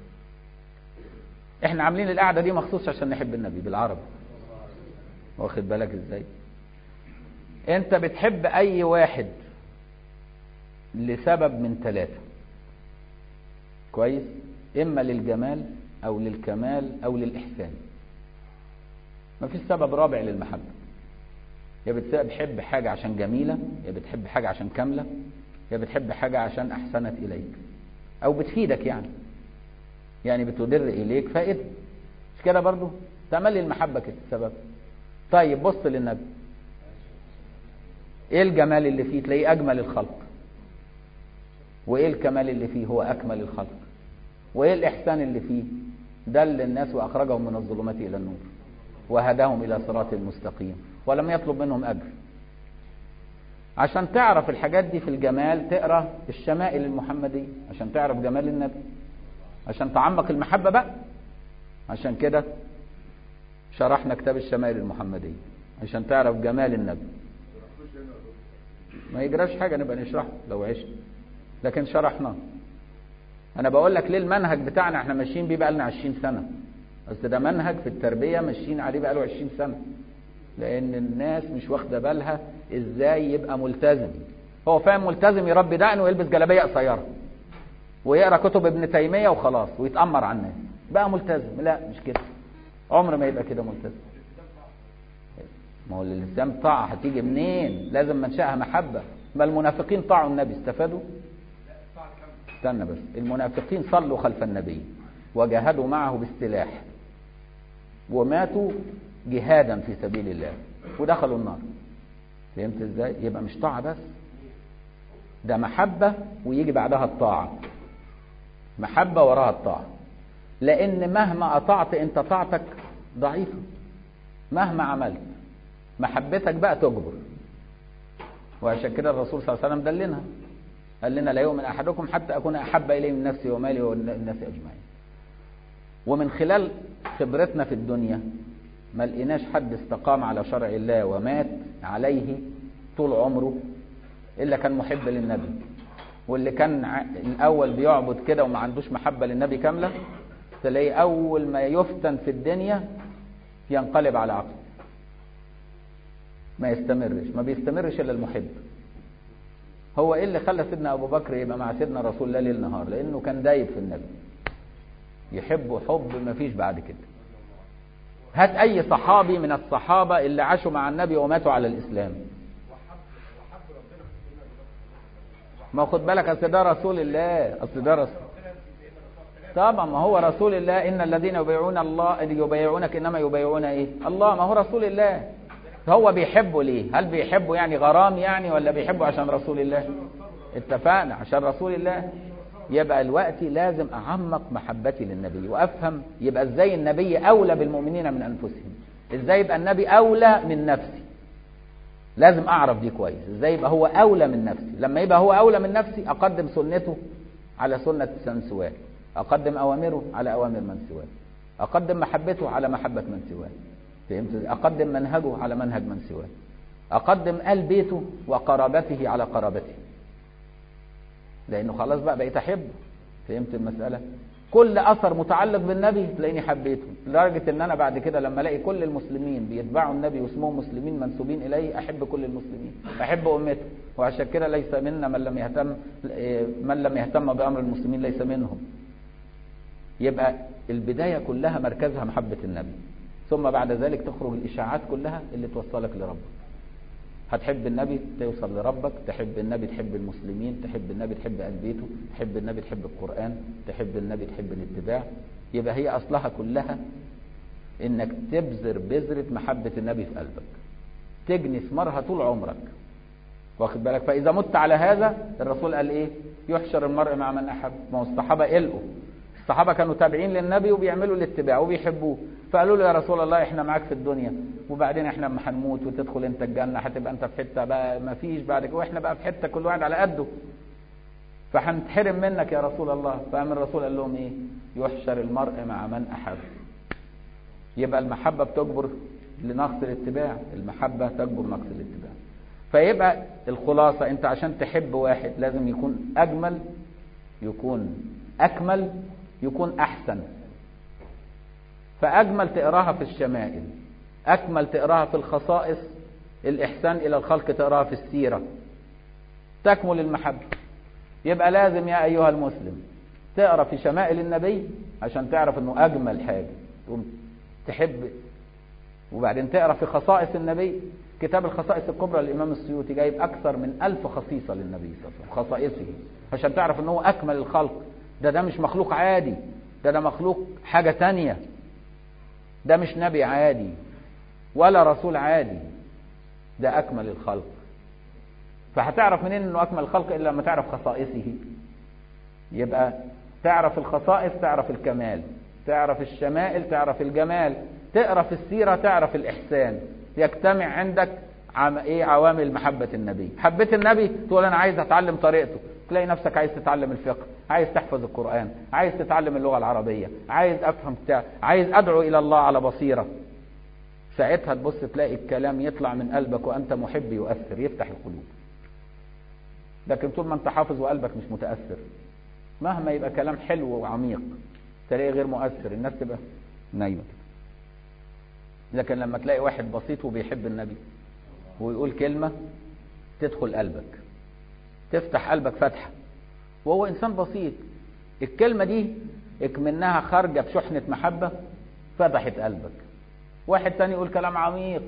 احنا عاملين القعدة دي مخصوص عشان نحب النبي بالعربي واخد بالك ازاي انت بتحب اي واحد لسبب من ثلاثة كويس إما للجمال أو للكمال أو للإحسان ما فيش سبب رابع للمحبة يا بتحب حاجة عشان جميلة يا بتحب حاجة عشان كاملة يا بتحب حاجة عشان أحسنت إليك أو بتفيدك يعني يعني بتدر إليك فائدة مش كده برضو تملي المحبة كده السبب طيب بص للنبي ايه الجمال اللي فيه تلاقيه اجمل الخلق وايه الكمال اللي فيه هو اكمل الخلق وايه الاحسان اللي فيه دل الناس واخرجهم من الظلمات الى النور وهداهم الى صراط المستقيم ولم يطلب منهم اجر عشان تعرف الحاجات دي في الجمال تقرا الشمائل المحمديه عشان تعرف جمال النبي عشان تعمق المحبه بقى عشان كده شرحنا كتاب الشمائل المحمديه عشان تعرف جمال النبي ما يجراش حاجه نبقى نشرحه لو عشت لكن شرحناه انا بقول لك ليه المنهج بتاعنا احنا ماشيين بيه بقى لنا 20 سنه بس ده منهج في التربيه ماشيين عليه بقى له 20 سنه لان الناس مش واخده بالها ازاي يبقى ملتزم هو فاهم ملتزم يربي دقنه ويلبس جلابيه قصيره ويقرا كتب ابن تيميه وخلاص ويتامر على الناس بقى ملتزم لا مش كده عمر ما يبقى كده ملتزم ما هو الالتزام طاعه هتيجي منين لازم منشاها محبه ما المنافقين طاعوا النبي استفادوا استنى بس المنافقين صلوا خلف النبي وجاهدوا معه بالسلاح وماتوا جهادا في سبيل الله ودخلوا النار فهمت ازاي يبقى مش طاعه بس ده محبه ويجي بعدها الطاعه محبه وراها الطاعه لان مهما اطعت انت طاعتك ضعيفه مهما عملت محبتك بقى تجبر وعشان كده الرسول صلى الله عليه وسلم دلنا قال لنا لا يؤمن احدكم حتى اكون احب اليه من نفسي ومالي والناس اجمعين ومن خلال خبرتنا في الدنيا ما لقيناش حد استقام على شرع الله ومات عليه طول عمره الا كان محب للنبي واللي كان الاول بيعبد كده وما عندوش محبه للنبي كامله تلاقيه اول ما يفتن في الدنيا ينقلب على عقله ما يستمرش ما بيستمرش الا المحب هو ايه اللي خلى سيدنا ابو بكر يبقى مع سيدنا رسول الله ليل نهار لانه كان دايب في النبي يحبه حب ما فيش بعد كده هات اي صحابي من الصحابه اللي عاشوا مع النبي وماتوا على الاسلام ما خد بالك اصل ده رسول الله اصل ده رسول طبعا ما هو رسول الله ان الذين يبايعون الله يبايعونك انما يبايعون ايه الله ما هو رسول الله هو بيحبه ليه هل بيحبه يعني غرام يعني ولا بيحبه عشان رسول الله اتفقنا عشان رسول الله يبقى الوقت لازم اعمق محبتي للنبي وافهم يبقى ازاي النبي اولى بالمؤمنين من انفسهم ازاي يبقى النبي اولى من نفسي لازم اعرف دي كويس ازاي يبقى هو اولى من نفسي لما يبقى هو اولى من نفسي اقدم سنته على سنه من سواه اقدم اوامره على اوامر من سواه اقدم محبته على محبه من سواه فهمت اقدم منهجه على منهج من سواه اقدم ال بيته وقرابته على قرابته لانه خلاص بقى بقيت احبه فهمت المساله كل اثر متعلق بالنبي تلاقيني حبيته لدرجه ان انا بعد كده لما الاقي كل المسلمين بيتبعوا النبي واسمهم مسلمين منسوبين اليه احب كل المسلمين احب امته وعشان كده ليس منا من لم يهتم من لم يهتم بامر المسلمين ليس منهم يبقى البدايه كلها مركزها محبه النبي ثم بعد ذلك تخرج الاشاعات كلها اللي توصلك لربك هتحب النبي توصل لربك تحب النبي تحب المسلمين تحب النبي تحب اهل بيته تحب النبي تحب القران تحب النبي تحب الاتباع يبقى هي اصلها كلها انك تبذر بذره محبه النبي في قلبك تجني ثمارها طول عمرك واخد بالك فاذا مت على هذا الرسول قال ايه يحشر المرء مع من احب ما هو الصحابه قلقوا الصحابة كانوا تابعين للنبي وبيعملوا الاتباع وبيحبوه فقالوا له يا رسول الله احنا معاك في الدنيا وبعدين احنا لما هنموت وتدخل انت الجنة هتبقى انت في حتة بقى ما فيش بعد كده واحنا بقى في حتة كل واحد على قده فهنتحرم منك يا رسول الله فقام الرسول قال لهم ايه يحشر المرء مع من احب يبقى المحبة بتجبر لنقص الاتباع المحبة تجبر نقص الاتباع فيبقى الخلاصة انت عشان تحب واحد لازم يكون اجمل يكون اكمل يكون احسن فاجمل تقراها في الشمائل اكمل تقراها في الخصائص الاحسان الى الخلق تقراها في السيره تكمل المحبه يبقى لازم يا أيها المسلم تقرأ في شمائل النبي عشان تعرف أنه أجمل حاجة تقوم تحب وبعدين تقرأ في خصائص النبي كتاب الخصائص الكبرى للإمام السيوطي جايب أكثر من ألف خصيصة للنبي صلى الله عليه وسلم خصائصه عشان تعرف أنه أكمل الخلق ده ده مش مخلوق عادي ده ده مخلوق حاجة تانية ده مش نبي عادي ولا رسول عادي ده أكمل الخلق فهتعرف منين أنه أكمل الخلق إلا لما تعرف خصائصه يبقى تعرف الخصائص تعرف الكمال تعرف الشمائل تعرف الجمال تقرا في السيرة تعرف الإحسان يجتمع عندك عم ايه عوامل محبة النبي حبيت النبي تقول انا عايز اتعلم طريقته تلاقي نفسك عايز تتعلم الفقه عايز تحفظ القرآن عايز تتعلم اللغة العربية عايز افهم بتاع عايز ادعو الى الله على بصيرة ساعتها تبص تلاقي الكلام يطلع من قلبك وانت محب يؤثر يفتح القلوب لكن طول ما انت حافظ وقلبك مش متأثر مهما يبقى كلام حلو وعميق تلاقيه غير مؤثر الناس تبقى نايمة لكن لما تلاقي واحد بسيط وبيحب النبي ويقول كلمة تدخل قلبك تفتح قلبك فتحة وهو إنسان بسيط الكلمة دي اكمنها خارجة بشحنة محبة فتحت قلبك واحد تاني يقول كلام عميق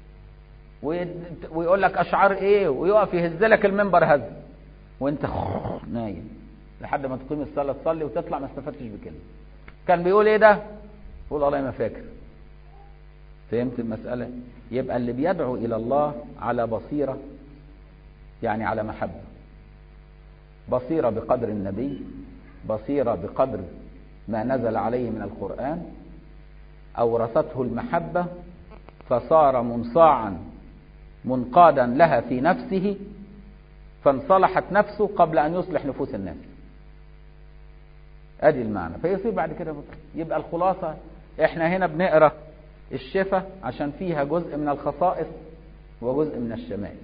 ويقول لك أشعار إيه ويقف يهز لك المنبر هز وانت نايم لحد ما تقيم الصلاة تصلي وتطلع ما استفدتش بكلمة كان بيقول ايه ده قول والله ما فاكر فهمت المسألة يبقى اللي بيدعو إلى الله على بصيرة يعني على محبة بصيرة بقدر النبي بصيرة بقدر ما نزل عليه من القرآن أورثته المحبة فصار منصاعا منقادا لها في نفسه فانصلحت نفسه قبل أن يصلح نفوس الناس ادي المعنى فيصير بعد كده يبقى الخلاصة احنا هنا بنقرأ الشفة عشان فيها جزء من الخصائص وجزء من الشمال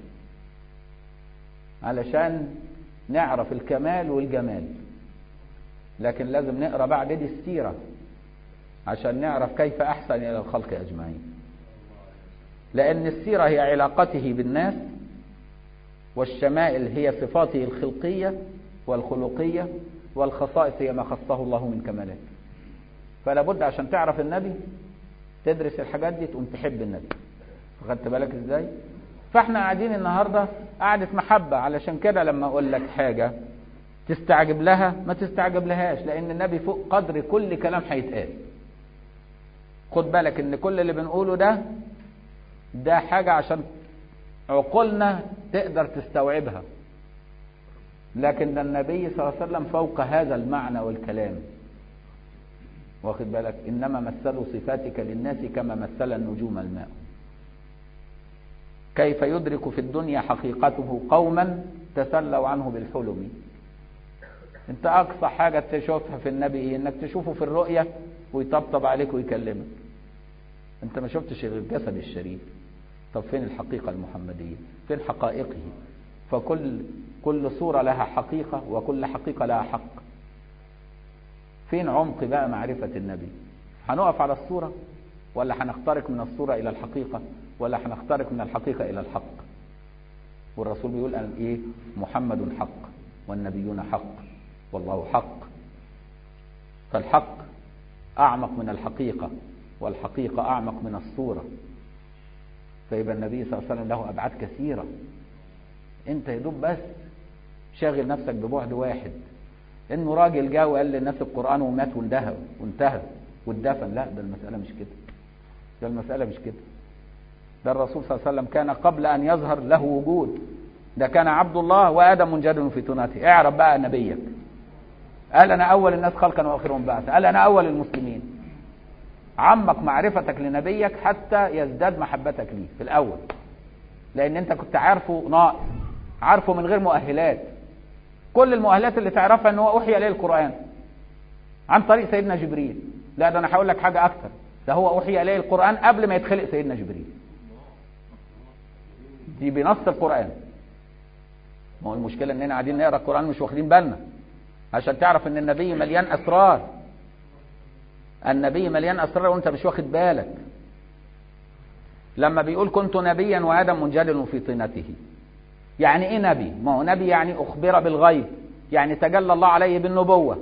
علشان نعرف الكمال والجمال لكن لازم نقرأ بعد دي السيرة عشان نعرف كيف أحسن إلى الخلق أجمعين لأن السيرة هي علاقته بالناس والشمائل هي صفاته الخلقية والخلقية والخصائص هي ما خصه الله من كمالات فلا بد عشان تعرف النبي تدرس الحاجات دي تقوم تحب النبي خدت بالك ازاي فاحنا قاعدين النهاردة قعدة محبة علشان كده لما اقول لك حاجة تستعجب لها ما تستعجب لهاش لان النبي فوق قدر كل كلام هيتقال خد بالك ان كل اللي بنقوله ده ده حاجة عشان عقولنا تقدر تستوعبها لكن ده النبي صلى الله عليه وسلم فوق هذا المعنى والكلام واخد بالك إنما مثلوا صفاتك للناس كما مثل النجوم الماء كيف يدرك في الدنيا حقيقته قوما تسلوا عنه بالحلم انت اقصى حاجة تشوفها في النبي ايه انك تشوفه في الرؤية ويطبطب عليك ويكلمك انت ما شفتش غير الجسد الشريف طب فين الحقيقة المحمدية فين حقائقه فكل كل صورة لها حقيقة وكل حقيقة لها حق فين عمق بقى معرفة النبي هنقف على الصورة ولا هنخترق من الصورة إلى الحقيقة ولا هنخترق من الحقيقة إلى الحق والرسول بيقول أن إيه محمد حق والنبيون حق والله حق فالحق أعمق من الحقيقة والحقيقة أعمق من الصورة فيبقى النبي صلى الله عليه وسلم له أبعاد كثيرة أنت يدوب بس شاغل نفسك ببعد واحد انه راجل جاء وقال للناس القرآن ومات وانتهى وانتهى واتدفن لا ده المسألة مش كده ده المسألة مش كده ده الرسول صلى الله عليه وسلم كان قبل أن يظهر له وجود ده كان عبد الله وآدم منجد في تناته اعرف بقى نبيك قال أنا أول الناس خلقا وآخرهم بعثا قال أنا أول المسلمين عمق معرفتك لنبيك حتى يزداد محبتك ليه في الأول لأن أنت كنت عارفه ناقص عارفه من غير مؤهلات كل المؤهلات اللي تعرفها ان هو اوحي اليه القران عن طريق سيدنا جبريل لا ده انا هقول لك حاجه اكتر ده هو اوحي اليه القران قبل ما يتخلق سيدنا جبريل دي بنص القران ما هو المشكله اننا قاعدين نقرا القران مش واخدين بالنا عشان تعرف ان النبي مليان اسرار النبي مليان اسرار وانت مش واخد بالك لما بيقول كنت نبيا وادم منجدل في طينته يعني ايه نبي ما هو نبي يعني اخبر بالغيب يعني تجلى الله عليه بالنبوة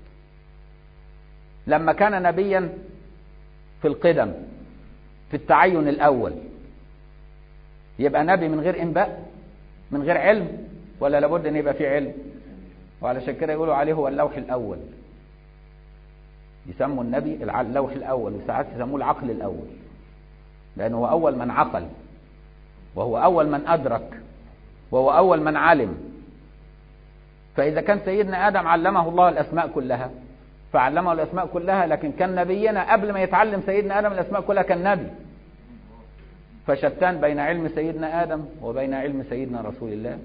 لما كان نبيا في القدم في التعين الأول يبقى نبي من غير إنباء من غير علم ولا لابد أن يبقى فيه علم وعلشان كده يقولوا عليه هو اللوح الأول يسموا النبي اللوح الأول وساعات يسموه العقل الأول لأنه هو أول من عقل وهو أول من أدرك وهو أول من علم فإذا كان سيدنا آدم علمه الله الأسماء كلها فعلمه الأسماء كلها لكن كان نبينا قبل ما يتعلم سيدنا آدم الأسماء كلها كان نبي فشتان بين علم سيدنا آدم وبين علم سيدنا رسول الله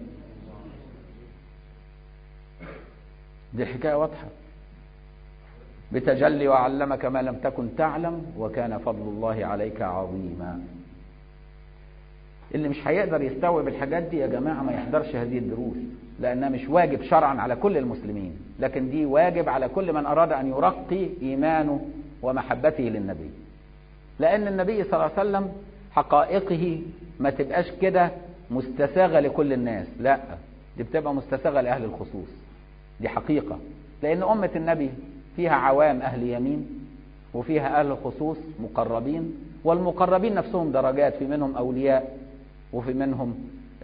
دي الحكاية واضحة بتجلي وعلمك ما لم تكن تعلم وكان فضل الله عليك عظيما اللي مش هيقدر يستوعب الحاجات دي يا جماعة ما يحضرش هذه الدروس لأنها مش واجب شرعا على كل المسلمين لكن دي واجب على كل من أراد أن يرقي إيمانه ومحبته للنبي لأن النبي صلى الله عليه وسلم حقائقه ما تبقاش كده مستساغة لكل الناس لا دي بتبقى مستساغة لأهل الخصوص دي حقيقة لأن أمة النبي فيها عوام أهل يمين وفيها أهل خصوص مقربين والمقربين نفسهم درجات في منهم أولياء وفي منهم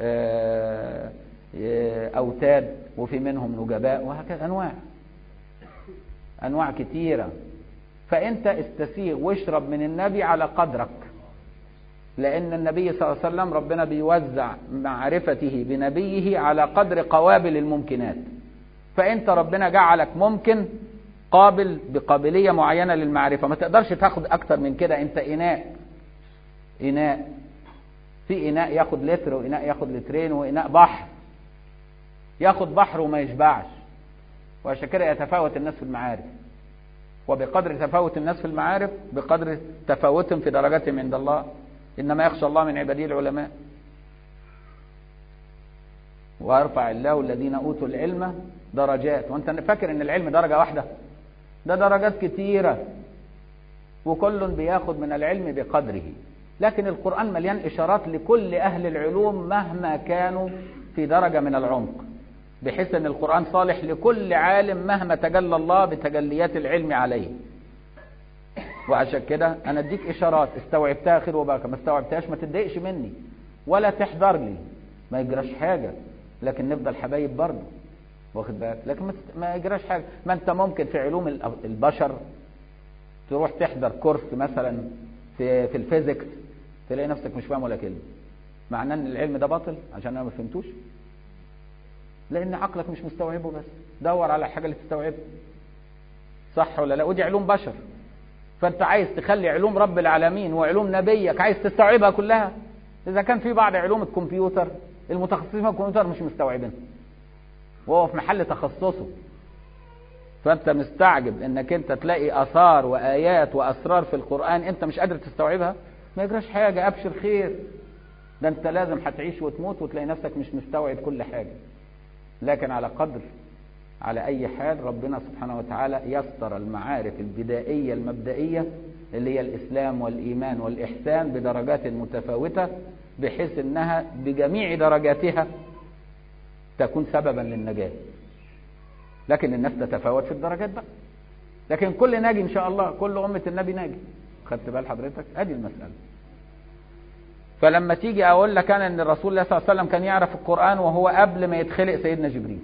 أوتاد وفي منهم نجباء وهكذا أنواع أنواع كتيرة فأنت استسيغ واشرب من النبي على قدرك لأن النبي صلى الله عليه وسلم ربنا بيوزع معرفته بنبيه على قدر قوابل الممكنات فأنت ربنا جعلك ممكن قابل بقابلية معينة للمعرفة ما تقدرش تاخد أكتر من كده أنت إناء إناء في إناء ياخد لتر وإناء ياخد لترين وإناء بحر ياخد بحر وما يشبعش وعشان كده يتفاوت الناس في المعارف وبقدر تفاوت الناس في المعارف بقدر تفاوتهم في درجاتهم عند الله إنما يخشى الله من عباده العلماء ويرفع الله الذين أوتوا العلم درجات وانت فاكر ان العلم درجة واحدة ده درجات كتيرة وكل بياخد من العلم بقدره لكن القرآن مليان إشارات لكل أهل العلوم مهما كانوا في درجة من العمق بحيث ان القرآن صالح لكل عالم مهما تجلى الله بتجليات العلم عليه وعشان كده انا اديك اشارات استوعبتها خير وبركه ما استوعبتهاش ما تتضايقش مني ولا تحضر لي ما يجراش حاجه لكن نفضل حبايب برضه واخد بالك لكن ما يجراش حاجه ما انت ممكن في علوم البشر تروح تحضر كورس مثلا في في الفيزيكس تلاقي نفسك مش فاهم ولا كلمه معناه ان العلم ده باطل عشان انا ما فهمتوش لان عقلك مش مستوعبه بس دور على الحاجه اللي تستوعبها صح ولا لا ودي علوم بشر فانت عايز تخلي علوم رب العالمين وعلوم نبيك عايز تستوعبها كلها اذا كان في بعض علوم الكمبيوتر المتخصصين في الكمبيوتر مش مستوعبينها وهو في محل تخصصه فانت مستعجب انك انت تلاقي اثار وايات واسرار في القران انت مش قادر تستوعبها ما يجراش حاجه ابشر خير ده انت لازم هتعيش وتموت وتلاقي نفسك مش مستوعب كل حاجه لكن على قدر على أي حال ربنا سبحانه وتعالى يسر المعارف البدائية المبدئية اللي هي الإسلام والإيمان والإحسان بدرجات متفاوتة بحيث أنها بجميع درجاتها تكون سببا للنجاة لكن الناس تتفاوت في الدرجات بقى لكن كل ناجي إن شاء الله كل أمة النبي ناجي خدت بال حضرتك أدي المسألة فلما تيجي أقول لك أنا أن الرسول الله صلى الله عليه وسلم كان يعرف القرآن وهو قبل ما يتخلق سيدنا جبريل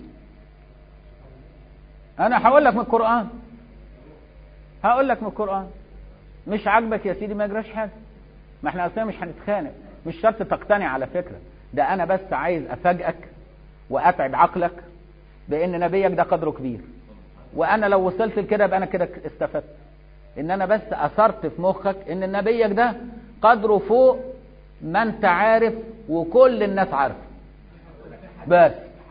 انا هقول لك من القران هقول لك من القران مش عاجبك يا سيدي ما يجراش حاجه ما احنا اصلا مش هنتخانق مش شرط تقتنع على فكره ده انا بس عايز افاجئك واتعب عقلك بان نبيك ده قدره كبير وانا لو وصلت لكده يبقى انا كده استفدت ان انا بس اثرت في مخك ان نبيك ده قدره فوق ما انت عارف وكل الناس عارفه بس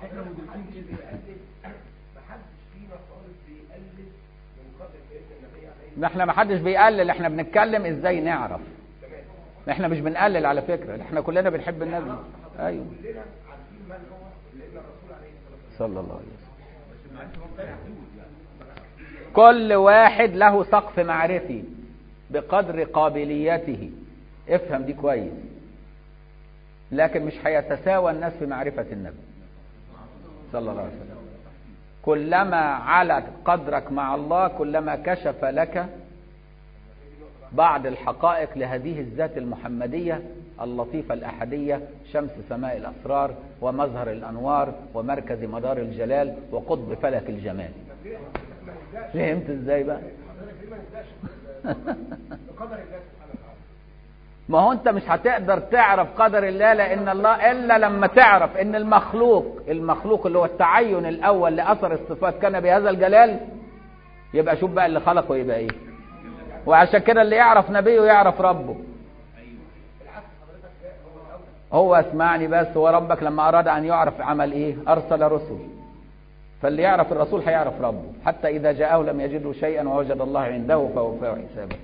ده احنا ما حدش بيقلل احنا بنتكلم ازاي نعرف احنا مش بنقلل على فكرة احنا كلنا بنحب النبي ايوه صلى الله عليه وسلم كل واحد له سقف معرفي بقدر قابليته افهم دي كويس لكن مش هيتساوى الناس في معرفة النبي صلى الله عليه وسلم كلما علت قدرك مع الله كلما كشف لك بعض الحقائق لهذه الذات المحمدية اللطيفة الأحدية شمس سماء الأسرار ومظهر الأنوار ومركز مدار الجلال وقطب فلك الجمال فهمت ازاي بقى ما هو انت مش هتقدر تعرف قدر الله لان الله الا لما تعرف ان المخلوق المخلوق اللي هو التعين الاول لاثر الصفات كان بهذا الجلال يبقى شوف بقى اللي خلقه يبقى ايه وعشان كده اللي يعرف نبيه يعرف ربه هو اسمعني بس هو ربك لما اراد ان يعرف عمل ايه ارسل رسل فاللي يعرف الرسول هيعرف ربه حتى اذا جاءه لم يجده شيئا ووجد الله عنده فوفاه حسابه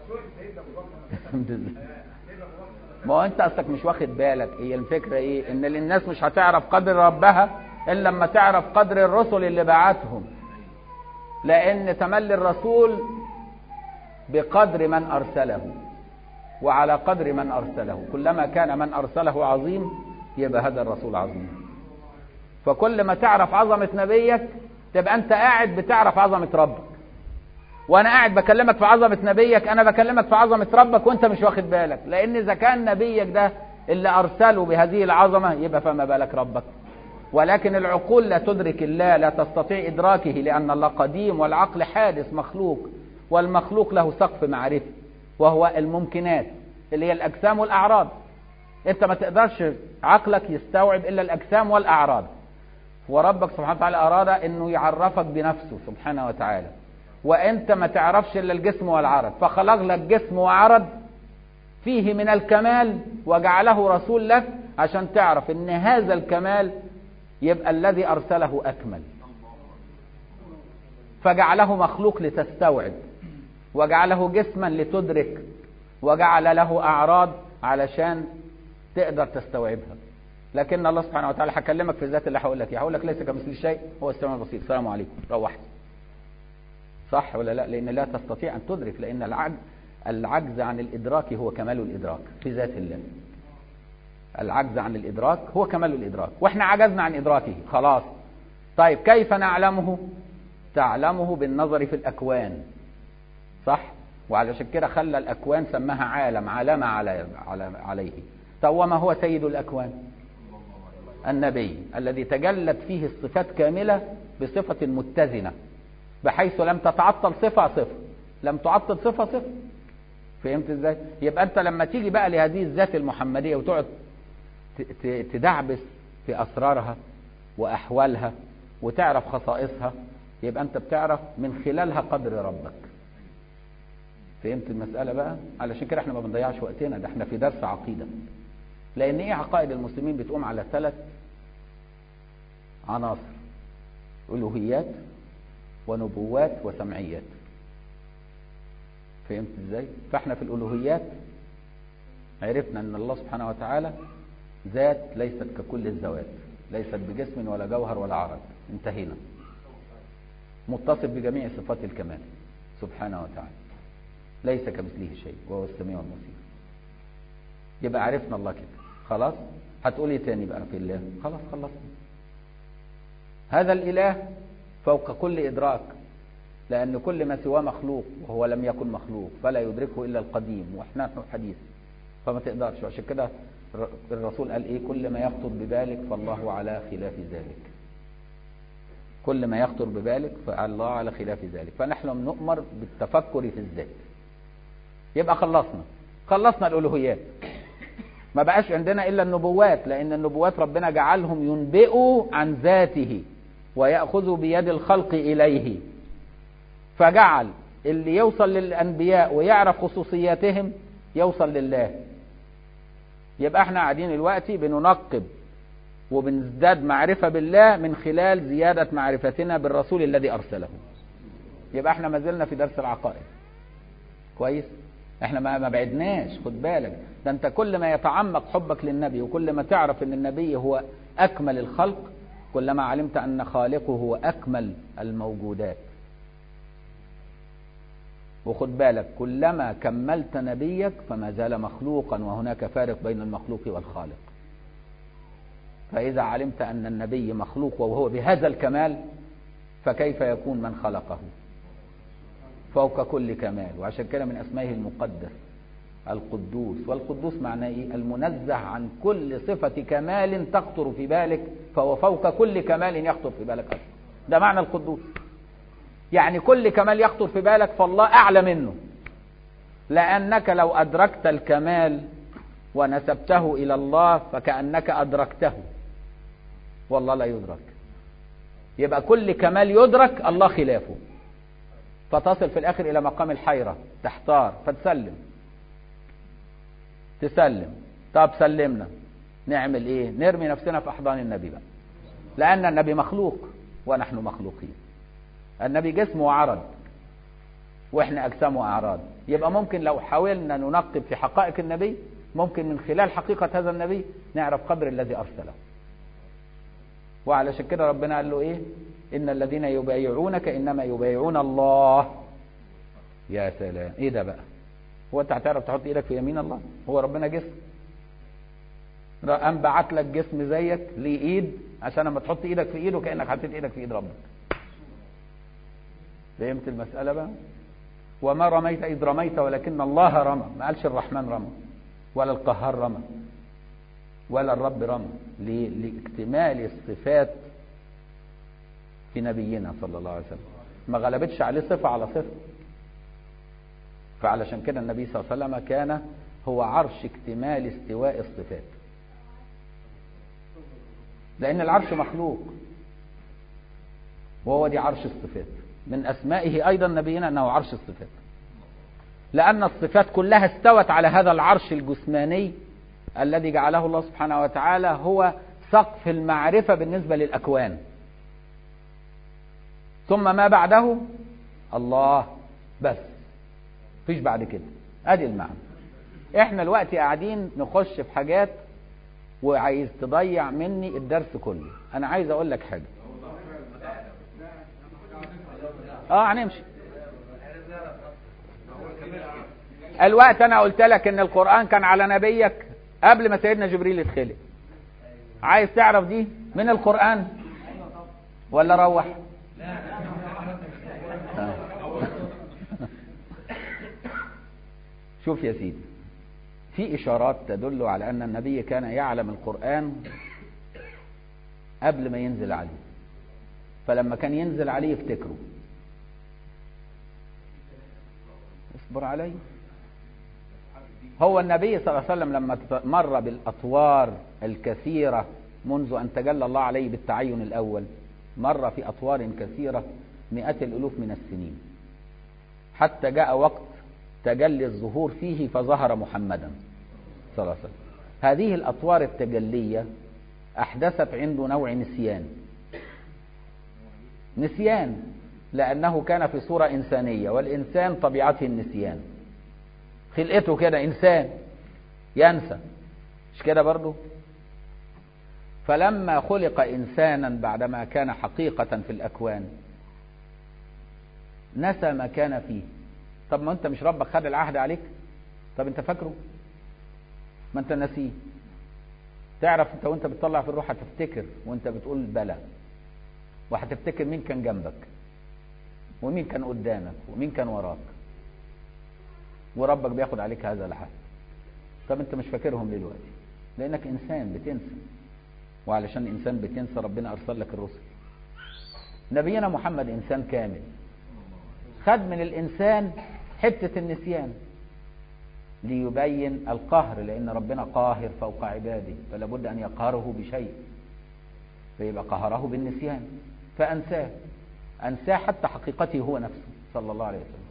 ما هو انت اصلك مش واخد بالك هي الفكره ايه ان الناس مش هتعرف قدر ربها الا لما تعرف قدر الرسل اللي بعتهم لان تملي الرسول بقدر من ارسله وعلى قدر من ارسله كلما كان من ارسله عظيم يبقى هذا الرسول عظيم فكل ما تعرف عظمه نبيك تبقى انت قاعد بتعرف عظمه ربك وانا قاعد بكلمك في عظمه نبيك انا بكلمك في عظمه ربك وانت مش واخد بالك لان اذا كان نبيك ده اللي ارسله بهذه العظمه يبقى فما بالك ربك ولكن العقول لا تدرك الله لا تستطيع ادراكه لان الله قديم والعقل حادث مخلوق والمخلوق له سقف معرفي وهو الممكنات اللي هي الاجسام والاعراض انت ما تقدرش عقلك يستوعب الا الاجسام والاعراض وربك سبحانه وتعالى اراد انه يعرفك بنفسه سبحانه وتعالى وانت ما تعرفش الا الجسم والعرض فخلق لك جسم وعرض فيه من الكمال وجعله رسول لك عشان تعرف ان هذا الكمال يبقى الذي ارسله اكمل فجعله مخلوق لتستوعب وجعله جسما لتدرك وجعل له اعراض علشان تقدر تستوعبها لكن الله سبحانه وتعالى هكلمك في الذات اللي هقول لك هقول لك ليس كمثله شيء هو السميع البصير السلام عليكم روحت صح ولا لا لان لا تستطيع ان تدرك لان العجز العجز عن الادراك هو كمال الادراك في ذات الله العجز عن الادراك هو كمال الادراك واحنا عجزنا عن ادراكه خلاص طيب كيف نعلمه تعلمه بالنظر في الاكوان صح وعلشان كده خلى الاكوان سماها عالم علم على عليه طب وما هو سيد الاكوان النبي الذي تجلت فيه الصفات كامله بصفه متزنه بحيث لم تتعطل صفة صفة لم تعطل صفة صفة فهمت ازاي يبقى انت لما تيجي بقى لهذه الذات المحمدية وتقعد تدعبس في اسرارها واحوالها وتعرف خصائصها يبقى انت بتعرف من خلالها قدر ربك فهمت المسألة بقى علشان كده احنا ما بنضيعش وقتنا ده احنا في درس عقيدة لان ايه عقائد المسلمين بتقوم على ثلاث عناصر الوهيات ونبوات وسمعيات فهمت ازاي فاحنا في الالوهيات عرفنا ان الله سبحانه وتعالى ذات ليست ككل الذوات ليست بجسم ولا جوهر ولا عرض انتهينا متصف بجميع صفات الكمال سبحانه وتعالى ليس كمثله شيء وهو السميع البصير يبقى عرفنا الله كده خلاص هتقول ايه تاني بقى في الله خلاص خلصنا هذا الاله فوق كل إدراك لأن كل ما سواه مخلوق وهو لم يكن مخلوق فلا يدركه إلا القديم وإحنا نحن الحديث فما تقدرش عشان كده الرسول قال إيه كل ما يخطر ببالك فالله على خلاف ذلك كل ما يخطر ببالك فالله على خلاف ذلك فنحن نؤمر بالتفكر في الذات يبقى خلصنا خلصنا الألوهيات ما بقاش عندنا إلا النبوات لأن النبوات ربنا جعلهم ينبئوا عن ذاته ويأخذ بيد الخلق إليه فجعل اللي يوصل للأنبياء ويعرف خصوصياتهم يوصل لله يبقى احنا قاعدين دلوقتي بننقب وبنزداد معرفة بالله من خلال زيادة معرفتنا بالرسول الذي أرسله يبقى احنا ما زلنا في درس العقائد كويس احنا ما ما بعدناش خد بالك ده انت كل ما يتعمق حبك للنبي وكل ما تعرف ان النبي هو اكمل الخلق كلما علمت أن خالقه هو أكمل الموجودات وخد بالك كلما كملت نبيك فما زال مخلوقا وهناك فارق بين المخلوق والخالق فإذا علمت أن النبي مخلوق وهو بهذا الكمال فكيف يكون من خلقه فوق كل كمال وعشان كده من أسمائه المقدس القدوس والقدوس معناه إيه المنزه عن كل صفة كمال تخطر في بالك فهو فوق كل كمال يخطر في بالك أصلا ده معنى القدوس يعني كل كمال يخطر في بالك فالله أعلى منه لأنك لو أدركت الكمال ونسبته إلى الله فكأنك أدركته والله لا يدرك يبقى كل كمال يدرك الله خلافه فتصل في الآخر إلى مقام الحيرة تحتار فتسلم تسلم طب سلمنا نعمل ايه نرمي نفسنا في احضان النبي بقى لان النبي مخلوق ونحن مخلوقين النبي جسم وعرض واحنا اجسام واعراض يبقى ممكن لو حاولنا ننقب في حقائق النبي ممكن من خلال حقيقة هذا النبي نعرف قدر الذي ارسله وعلشان كده ربنا قال له ايه ان الذين يبايعونك انما يبايعون الله يا سلام ايه ده بقى هو انت هتعرف تحط ايدك في يمين الله هو ربنا جسم قام بعت لك جسم زيك ليه ايد عشان لما تحط ايدك في ايده كانك حطيت ايدك في ايد ربك فهمت المساله بقى وما رميت اذ رميت ولكن الله رمى ما قالش الرحمن رمى ولا القهار رمى ولا الرب رمى ليه؟ لاكتمال الصفات في نبينا صلى الله عليه وسلم ما غلبتش عليه صفه على صفه فعلشان كده النبي صلى الله عليه وسلم كان هو عرش اكتمال استواء الصفات لأن العرش مخلوق وهو دي عرش الصفات من أسمائه أيضا نبينا أنه عرش الصفات لأن الصفات كلها استوت على هذا العرش الجسماني الذي جعله الله سبحانه وتعالى هو سقف المعرفة بالنسبة للأكوان ثم ما بعده الله بس فيش بعد كده ادي المعنى احنا الوقت قاعدين نخش في حاجات وعايز تضيع مني الدرس كله انا عايز اقول لك حاجه اه هنمشي الوقت انا قلت لك ان القران كان على نبيك قبل ما سيدنا جبريل يتخلق عايز تعرف دي من القران ولا روح آه. شوف يا سيدي في إشارات تدل على أن النبي كان يعلم القرآن قبل ما ينزل عليه فلما كان ينزل عليه يفتكره اصبر علي هو النبي صلى الله عليه وسلم لما مر بالأطوار الكثيرة منذ أن تجلى الله عليه بالتعين الأول مر في أطوار كثيرة مئات الألوف من السنين حتى جاء وقت تجلي الظهور فيه فظهر محمدا صلى الله عليه وسلم هذه الأطوار التجلية أحدثت عنده نوع نسيان نسيان لأنه كان في صورة إنسانية والإنسان طبيعته النسيان خلقته كده إنسان ينسى مش كده برضه فلما خلق إنسانا بعدما كان حقيقة في الأكوان نسى ما كان فيه طب ما انت مش ربك خد العهد عليك طب انت فاكره ما انت نسيه تعرف انت وانت بتطلع في الروح هتفتكر وانت بتقول بلى وهتفتكر مين كان جنبك ومين كان قدامك ومين كان وراك وربك بياخد عليك هذا العهد طب انت مش فاكرهم ليه دلوقتي لانك انسان بتنسى وعلشان انسان بتنسى ربنا ارسل لك الرسل نبينا محمد انسان كامل خد من الإنسان حتة النسيان ليبين القهر لأن ربنا قاهر فوق عباده فلا بد أن يقهره بشيء فيبقى قهره بالنسيان فأنساه أنساه حتى حقيقته هو نفسه صلى الله عليه وسلم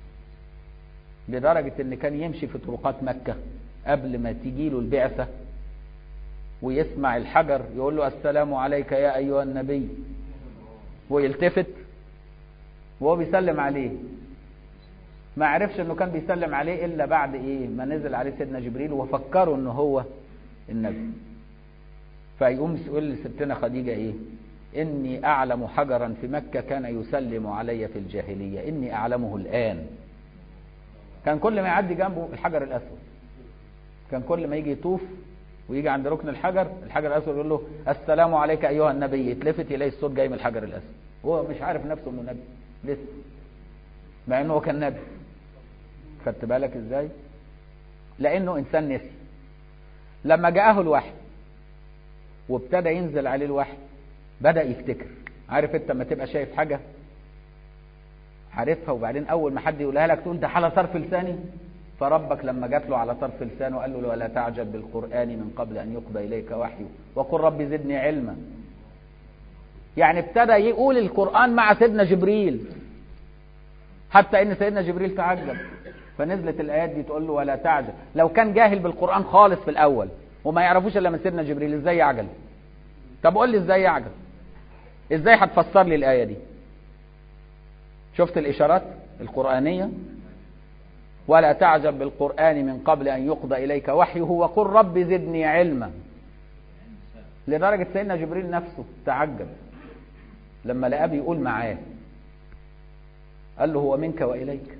لدرجة أن كان يمشي في طرقات مكة قبل ما تجيله البعثة ويسمع الحجر يقول له السلام عليك يا أيها النبي ويلتفت وهو بيسلم عليه ما عرفش انه كان بيسلم عليه الا بعد ايه ما نزل عليه سيدنا جبريل وفكروا انه هو النبي فيقوم يقول لستنا خديجة ايه اني اعلم حجرا في مكة كان يسلم علي في الجاهلية اني اعلمه الان كان كل ما يعدي جنبه الحجر الاسود كان كل ما يجي يطوف ويجي عند ركن الحجر الحجر الاسود يقول له السلام عليك ايها النبي يتلفت يلاقي الصوت جاي من الحجر الاسود هو مش عارف نفسه انه نبي لسه مع انه هو كان نبي خدت بالك ازاي لانه انسان نسي لما جاءه الوحي وابتدى ينزل عليه الوحي بدا يفتكر عارف انت لما تبقى شايف حاجه عارفها وبعدين اول ما حد يقولها لك تقول ده على طرف لساني فربك لما جات له على طرف لسانه قال له ولا تعجب بالقران من قبل ان يقضى اليك وحيه وقل رب زدني علما يعني ابتدى يقول القران مع سيدنا جبريل حتى ان سيدنا جبريل تعجب فنزلت الايات دي تقول له ولا تعجب لو كان جاهل بالقران خالص في الاول وما يعرفوش الا من سيدنا جبريل ازاي يعجل طب قول لي ازاي يعجل ازاي هتفسر لي الايه دي شفت الاشارات القرانيه ولا تعجب بالقران من قبل ان يقضى اليك وحيه وقل رب زدني علما لدرجه سيدنا جبريل نفسه تعجب لما لقاه بيقول معاه قال له هو منك واليك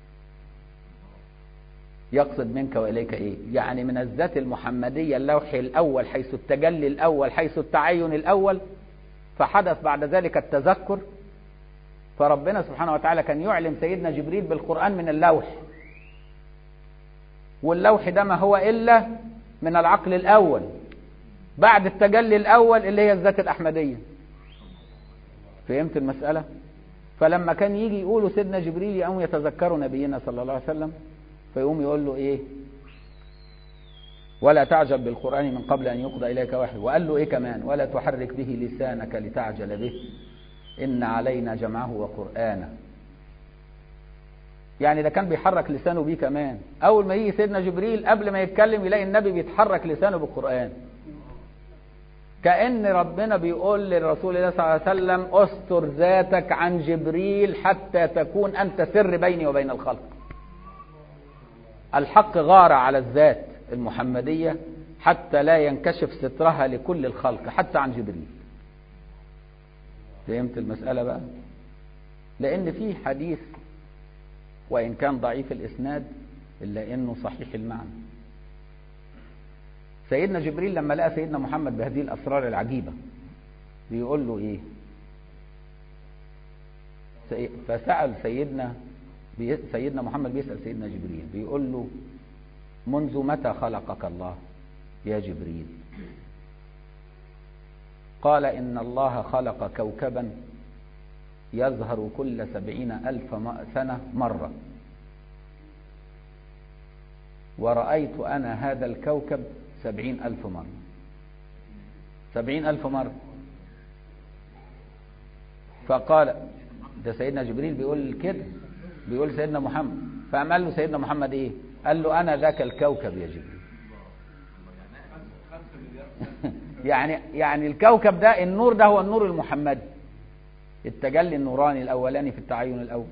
يقصد منك واليك ايه يعني من الذات المحمديه اللوح الاول حيث التجلي الاول حيث التعين الاول فحدث بعد ذلك التذكر فربنا سبحانه وتعالى كان يعلم سيدنا جبريل بالقران من اللوح واللوح ده ما هو الا من العقل الاول بعد التجلي الاول اللي هي الذات الاحمديه فهمت المساله فلما كان يجي يقولوا سيدنا جبريل يقوم يتذكروا نبينا صلى الله عليه وسلم فيقوم يقول له ايه ولا تعجب بالقرآن من قبل أن يقضى إليك وحي وقال له إيه كمان ولا تحرك به لسانك لتعجل به إن علينا جمعه وقرآنه يعني ده كان بيحرك لسانه بيه كمان أول ما يجي سيدنا جبريل قبل ما يتكلم يلاقي النبي بيتحرك لسانه بالقرآن كأن ربنا بيقول للرسول الله صلى الله عليه وسلم استر ذاتك عن جبريل حتى تكون أنت سر بيني وبين الخلق الحق غار على الذات المحمدية حتى لا ينكشف سترها لكل الخلق حتى عن جبريل فهمت المسألة بقى لأن في حديث وإن كان ضعيف الإسناد إلا إنه صحيح المعنى سيدنا جبريل لما لقى سيدنا محمد بهذه الأسرار العجيبة بيقول له إيه فسأل سيدنا سيدنا محمد بيسأل سيدنا جبريل بيقول له منذ متى خلقك الله يا جبريل قال إن الله خلق كوكبا يظهر كل سبعين ألف سنة مرة ورأيت أنا هذا الكوكب سبعين ألف مرة سبعين ألف مرة فقال ده سيدنا جبريل بيقول كده بيقول سيدنا محمد فقام قال له سيدنا محمد ايه قال له انا ذاك الكوكب يا جبريل يعني يعني الكوكب ده النور ده هو النور المحمدي التجلي النوراني الاولاني في التعين الاول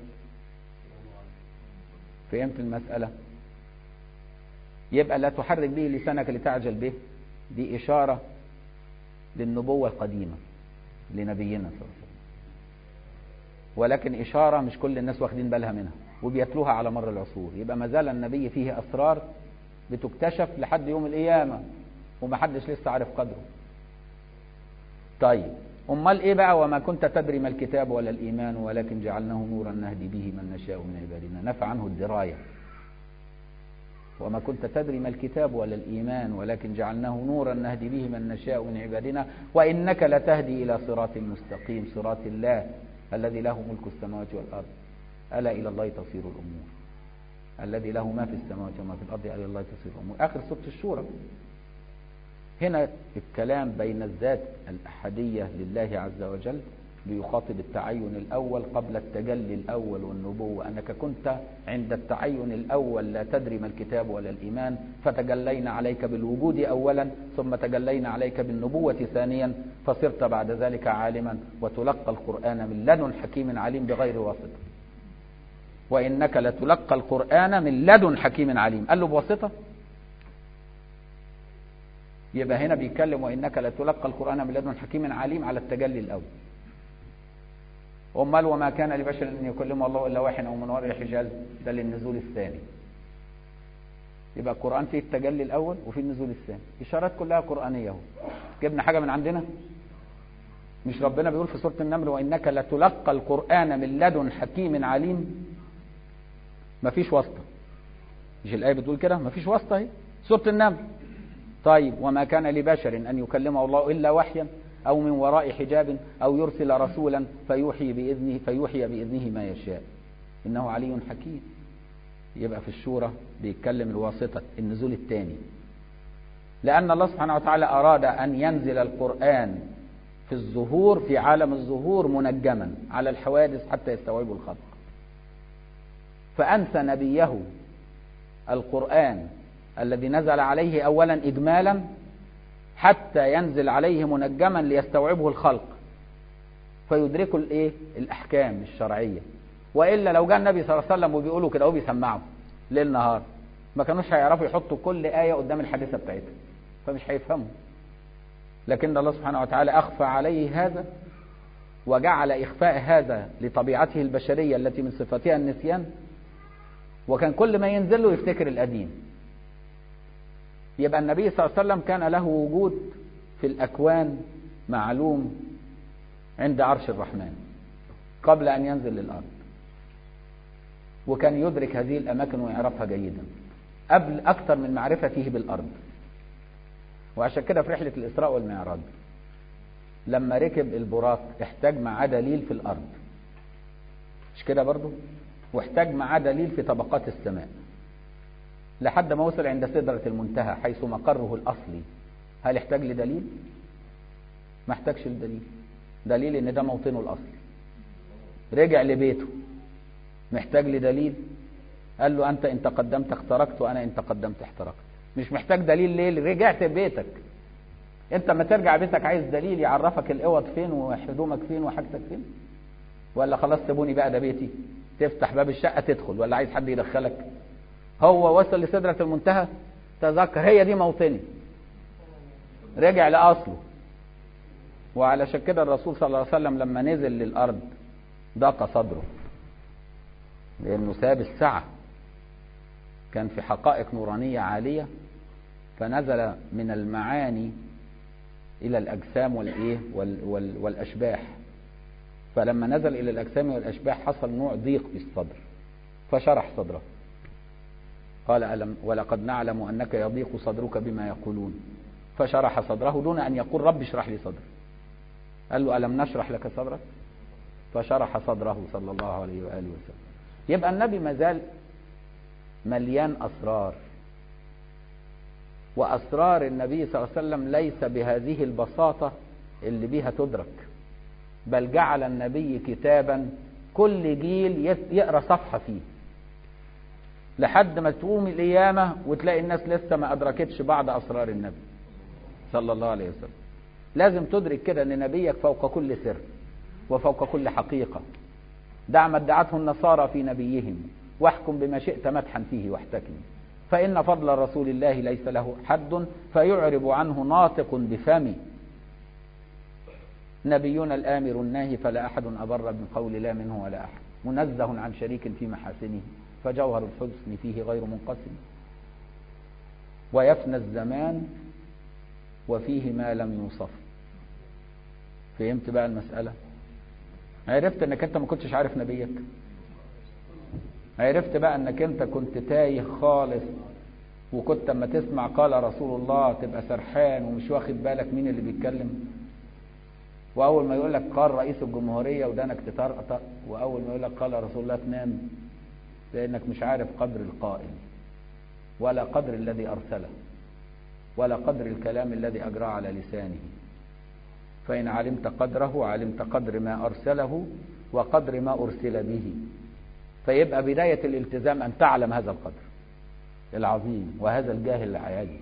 فهمت المساله يبقى لا تحرك به لسانك لتعجل به دي اشاره للنبوه القديمه لنبينا صلى الله عليه وسلم ولكن إشارة مش كل الناس واخدين بالها منها وبيتلوها على مر العصور يبقى ما زال النبي فيه أسرار بتكتشف لحد يوم القيامة ومحدش لسه عارف قدره طيب أمال إيه بقى وما كنت تدري ما الكتاب ولا الإيمان ولكن جعلناه نورا نهدي به من نشاء من عبادنا نفى عنه الدراية وما كنت تدري ما الكتاب ولا الإيمان ولكن جعلناه نورا نهدي به من نشاء من عبادنا وإنك لتهدي إلى صراط مستقيم صراط الله الذي له ملك السماوات والأرض ألا إلى الله تصير الأمور الذي له ما في السماوات وما في الأرض ألا إلى الله تصير الأمور آخر سورة الشورى هنا الكلام بين الذات الأحدية لله عز وجل بيخاطب التعين الأول قبل التجلي الأول والنبوة أنك كنت عند التعين الأول لا تدري ما الكتاب ولا الإيمان فتجلينا عليك بالوجود أولا ثم تجلينا عليك بالنبوة ثانيا فصرت بعد ذلك عالما وتلقى القرآن من لدن حكيم عليم بغير واسطة وإنك لتلقى القرآن من لدن حكيم عليم قال له بواسطة يبقى هنا بيتكلم وإنك لتلقى القرآن من لدن حكيم عليم على التجلي الأول امال وما كان لبشر ان يكلمه الله الا واحد او من وراء حجاز ده للنزول الثاني يبقى القران فيه التجلي الاول وفيه النزول الثاني اشارات كلها قرانيه اهو جبنا حاجه من عندنا مش ربنا بيقول في سورة النمل وإنك لتلقى القرآن من لدن حكيم عليم مفيش واسطة مش الآية بتقول كده مفيش واسطة اهي سورة النمل طيب وما كان لبشر أن يكلمه الله إلا وحيا أو من وراء حجاب أو يرسل رسولا فيوحي بإذنه فيوحي بإذنه ما يشاء إنه علي حكيم يبقى في الشورى بيتكلم الواسطة النزول الثاني لأن الله سبحانه وتعالى أراد أن ينزل القرآن في الظهور في عالم الظهور منجما على الحوادث حتى يستوعبوا الخلق فأنسى نبيه القرآن الذي نزل عليه أولا إجمالا حتى ينزل عليه منجما ليستوعبه الخلق فيدركوا الايه الاحكام الشرعيه والا لو جاء النبي صلى الله عليه وسلم وبيقولوا كده هو بيسمعوا ليل نهار ما كانوش هيعرفوا يحطوا كل ايه قدام الحادثه بتاعتها فمش هيفهموا لكن الله سبحانه وتعالى اخفى عليه هذا وجعل اخفاء هذا لطبيعته البشريه التي من صفاتها النسيان وكان كل ما ينزل له يفتكر القديم يبقى النبي صلى الله عليه وسلم كان له وجود في الأكوان معلوم عند عرش الرحمن قبل أن ينزل للأرض وكان يدرك هذه الأماكن ويعرفها جيدا قبل أكثر من معرفته بالأرض وعشان كده في رحلة الإسراء والمعراج لما ركب البراق احتاج معاه دليل في الأرض مش كده برضو واحتاج معاه دليل في طبقات السماء لحد ما وصل عند سدرة المنتهى حيث مقره الأصلي هل احتاج لدليل؟ ما احتاجش لدليل دليل ان ده موطنه الأصلي رجع لبيته محتاج لدليل قال له أنت إن تقدمت اخترقت وأنا إن تقدمت احترقت مش محتاج دليل ليه رجعت بيتك انت ما ترجع بيتك عايز دليل يعرفك الاوض فين وهدومك فين وحاجتك فين ولا خلاص سيبوني بقى ده بيتي تفتح باب الشقة تدخل ولا عايز حد يدخلك هو وصل لسدرة المنتهى تذكر هي دي موطني رجع لأصله وعلشان كده الرسول صلى الله عليه وسلم لما نزل للأرض ضاق صدره لأنه ساب السعة كان في حقائق نورانية عالية فنزل من المعاني إلى الأجسام والإيه وال وال والأشباح فلما نزل إلى الأجسام والأشباح حصل نوع ضيق في الصدر فشرح صدره قال ألم ولقد نعلم أنك يضيق صدرك بما يقولون فشرح صدره دون أن يقول رب اشرح لي صدري قال له ألم نشرح لك صدرك فشرح صدره صلى الله عليه وآله وسلم يبقى النبي مازال مليان أسرار وأسرار النبي صلى الله عليه وسلم ليس بهذه البساطة اللي بيها تدرك بل جعل النبي كتابا كل جيل يقرأ صفحة فيه لحد ما تقوم القيامة وتلاقي الناس لسه ما أدركتش بعض أسرار النبي صلى الله عليه وسلم لازم تدرك كده أن نبيك فوق كل سر وفوق كل حقيقة دع ما ادعته النصارى في نبيهم واحكم بما شئت مدحا فيه واحتكم فإن فضل رسول الله ليس له حد فيعرب عنه ناطق بفمه نبينا الآمر الناهي فلا أحد أبر من قول لا منه ولا أحد منزه عن شريك في محاسنه فجوهر الحسن فيه غير منقسم ويفنى الزمان وفيه ما لم يوصف فهمت بقى المسألة عرفت انك انت ما كنتش عارف نبيك عرفت بقى انك انت كنت تايه خالص وكنت اما تسمع قال رسول الله تبقى سرحان ومش واخد بالك مين اللي بيتكلم واول ما يقول لك قال رئيس الجمهوريه ودانك تطرقطق واول ما يقول لك قال رسول الله تنام لانك مش عارف قدر القائل ولا قدر الذي ارسله ولا قدر الكلام الذي اجراه على لسانه فان علمت قدره علمت قدر ما ارسله وقدر ما ارسل به فيبقى بدايه الالتزام ان تعلم هذا القدر العظيم وهذا الجاهل العادي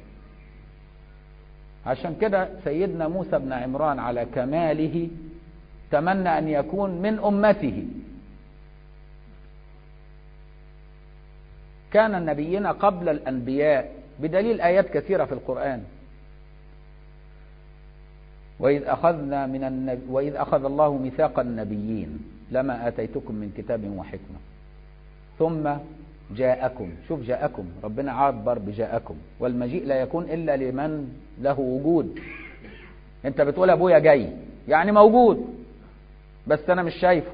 عشان كده سيدنا موسى بن عمران على كماله تمنى ان يكون من امته كان النبيين قبل الانبياء بدليل ايات كثيره في القران واذ اخذنا من النبي واذ اخذ الله ميثاق النبيين لما اتيتكم من كتاب وحكمه ثم جاءكم شوف جاءكم ربنا عبر بجاءكم والمجيء لا يكون إلا لمن له وجود انت بتقول ابويا جاي يعني موجود بس انا مش شايفه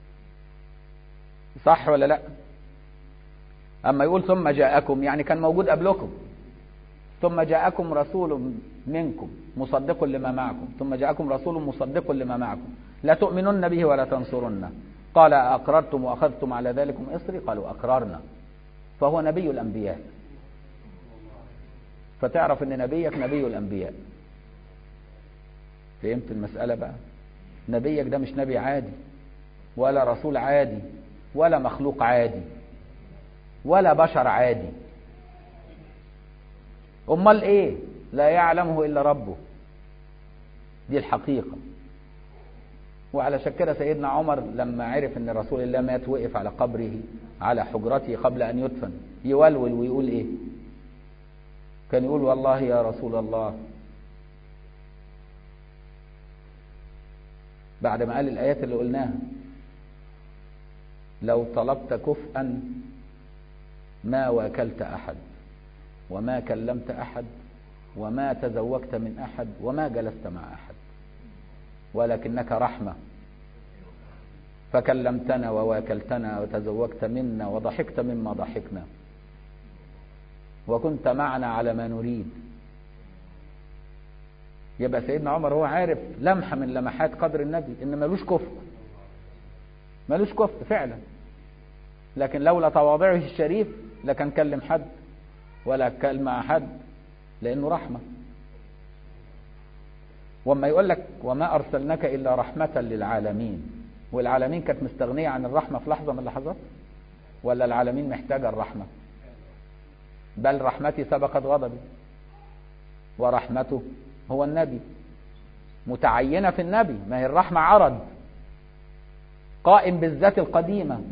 صح ولا لا اما يقول ثم جاءكم يعني كان موجود قبلكم ثم جاءكم رسول منكم مصدق لما معكم ثم جاءكم رسول مصدق لما معكم لا تؤمنن به ولا تنصرنه قال أقررتم وأخذتم على ذلكم إصري قالوا أقررنا فهو نبي الأنبياء فتعرف أن نبيك نبي الأنبياء فهمت المسألة بقى نبيك ده مش نبي عادي ولا رسول عادي ولا مخلوق عادي ولا بشر عادي امال ايه لا يعلمه الا ربه دي الحقيقه وعلى كده سيدنا عمر لما عرف ان رسول الله مات وقف على قبره على حجرته قبل ان يدفن يولول ويقول ايه كان يقول والله يا رسول الله بعد ما قال الايات اللي قلناها لو طلبت كفءا ما واكلت احد وما كلمت احد وما تزوجت من احد وما جلست مع احد ولكنك رحمه فكلمتنا وواكلتنا وتزوجت منا وضحكت مما ضحكنا وكنت معنا على ما نريد يبقى سيدنا عمر هو عارف لمحه من لمحات قدر النبي ان ملوش كفء ملوش كفء فعلا لكن لولا تواضعه الشريف لكان كلم حد ولا اتكلم مع حد لانه رحمه وما يقول لك وما ارسلناك الا رحمه للعالمين والعالمين كانت مستغنيه عن الرحمه في لحظه من اللحظات ولا العالمين محتاجه الرحمه بل رحمتي سبقت غضبي ورحمته هو النبي متعينه في النبي ما هي الرحمه عرض قائم بالذات القديمه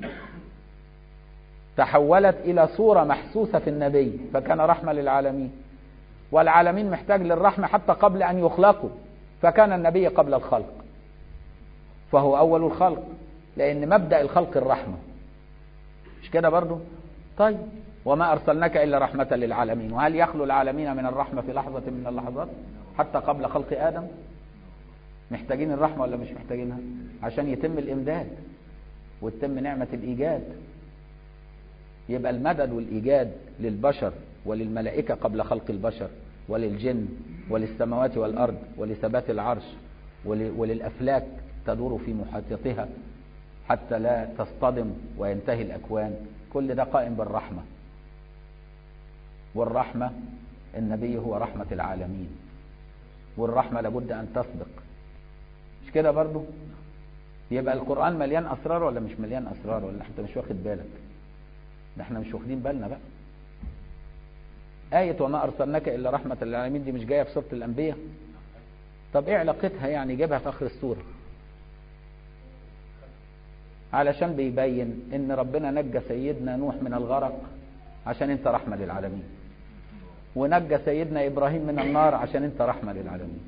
تحولت إلى صورة محسوسة في النبي فكان رحمة للعالمين والعالمين محتاج للرحمة حتى قبل أن يخلقوا فكان النبي قبل الخلق فهو أول الخلق لأن مبدأ الخلق الرحمة مش كده برضو طيب وما أرسلناك إلا رحمة للعالمين وهل يخلو العالمين من الرحمة في لحظة من اللحظات حتى قبل خلق آدم محتاجين الرحمة ولا مش محتاجينها عشان يتم الإمداد وتتم نعمة الإيجاد يبقى المدد والإيجاد للبشر وللملائكة قبل خلق البشر وللجن وللسماوات والأرض ولثبات العرش وللأفلاك تدور في محيطها حتى لا تصطدم وينتهي الأكوان كل ده قائم بالرحمة والرحمة النبي هو رحمة العالمين والرحمة لابد أن تسبق مش كده برضو يبقى القرآن مليان أسرار ولا مش مليان أسرار ولا أنت مش واخد بالك ده احنا مش واخدين بالنا بقى آية وما أرسلناك إلا رحمة للعالمين دي مش جاية في سورة الأنبياء طب إيه علاقتها يعني جابها في آخر السورة علشان بيبين إن ربنا نجى سيدنا نوح من الغرق عشان أنت رحمة للعالمين ونجى سيدنا إبراهيم من النار عشان أنت رحمة للعالمين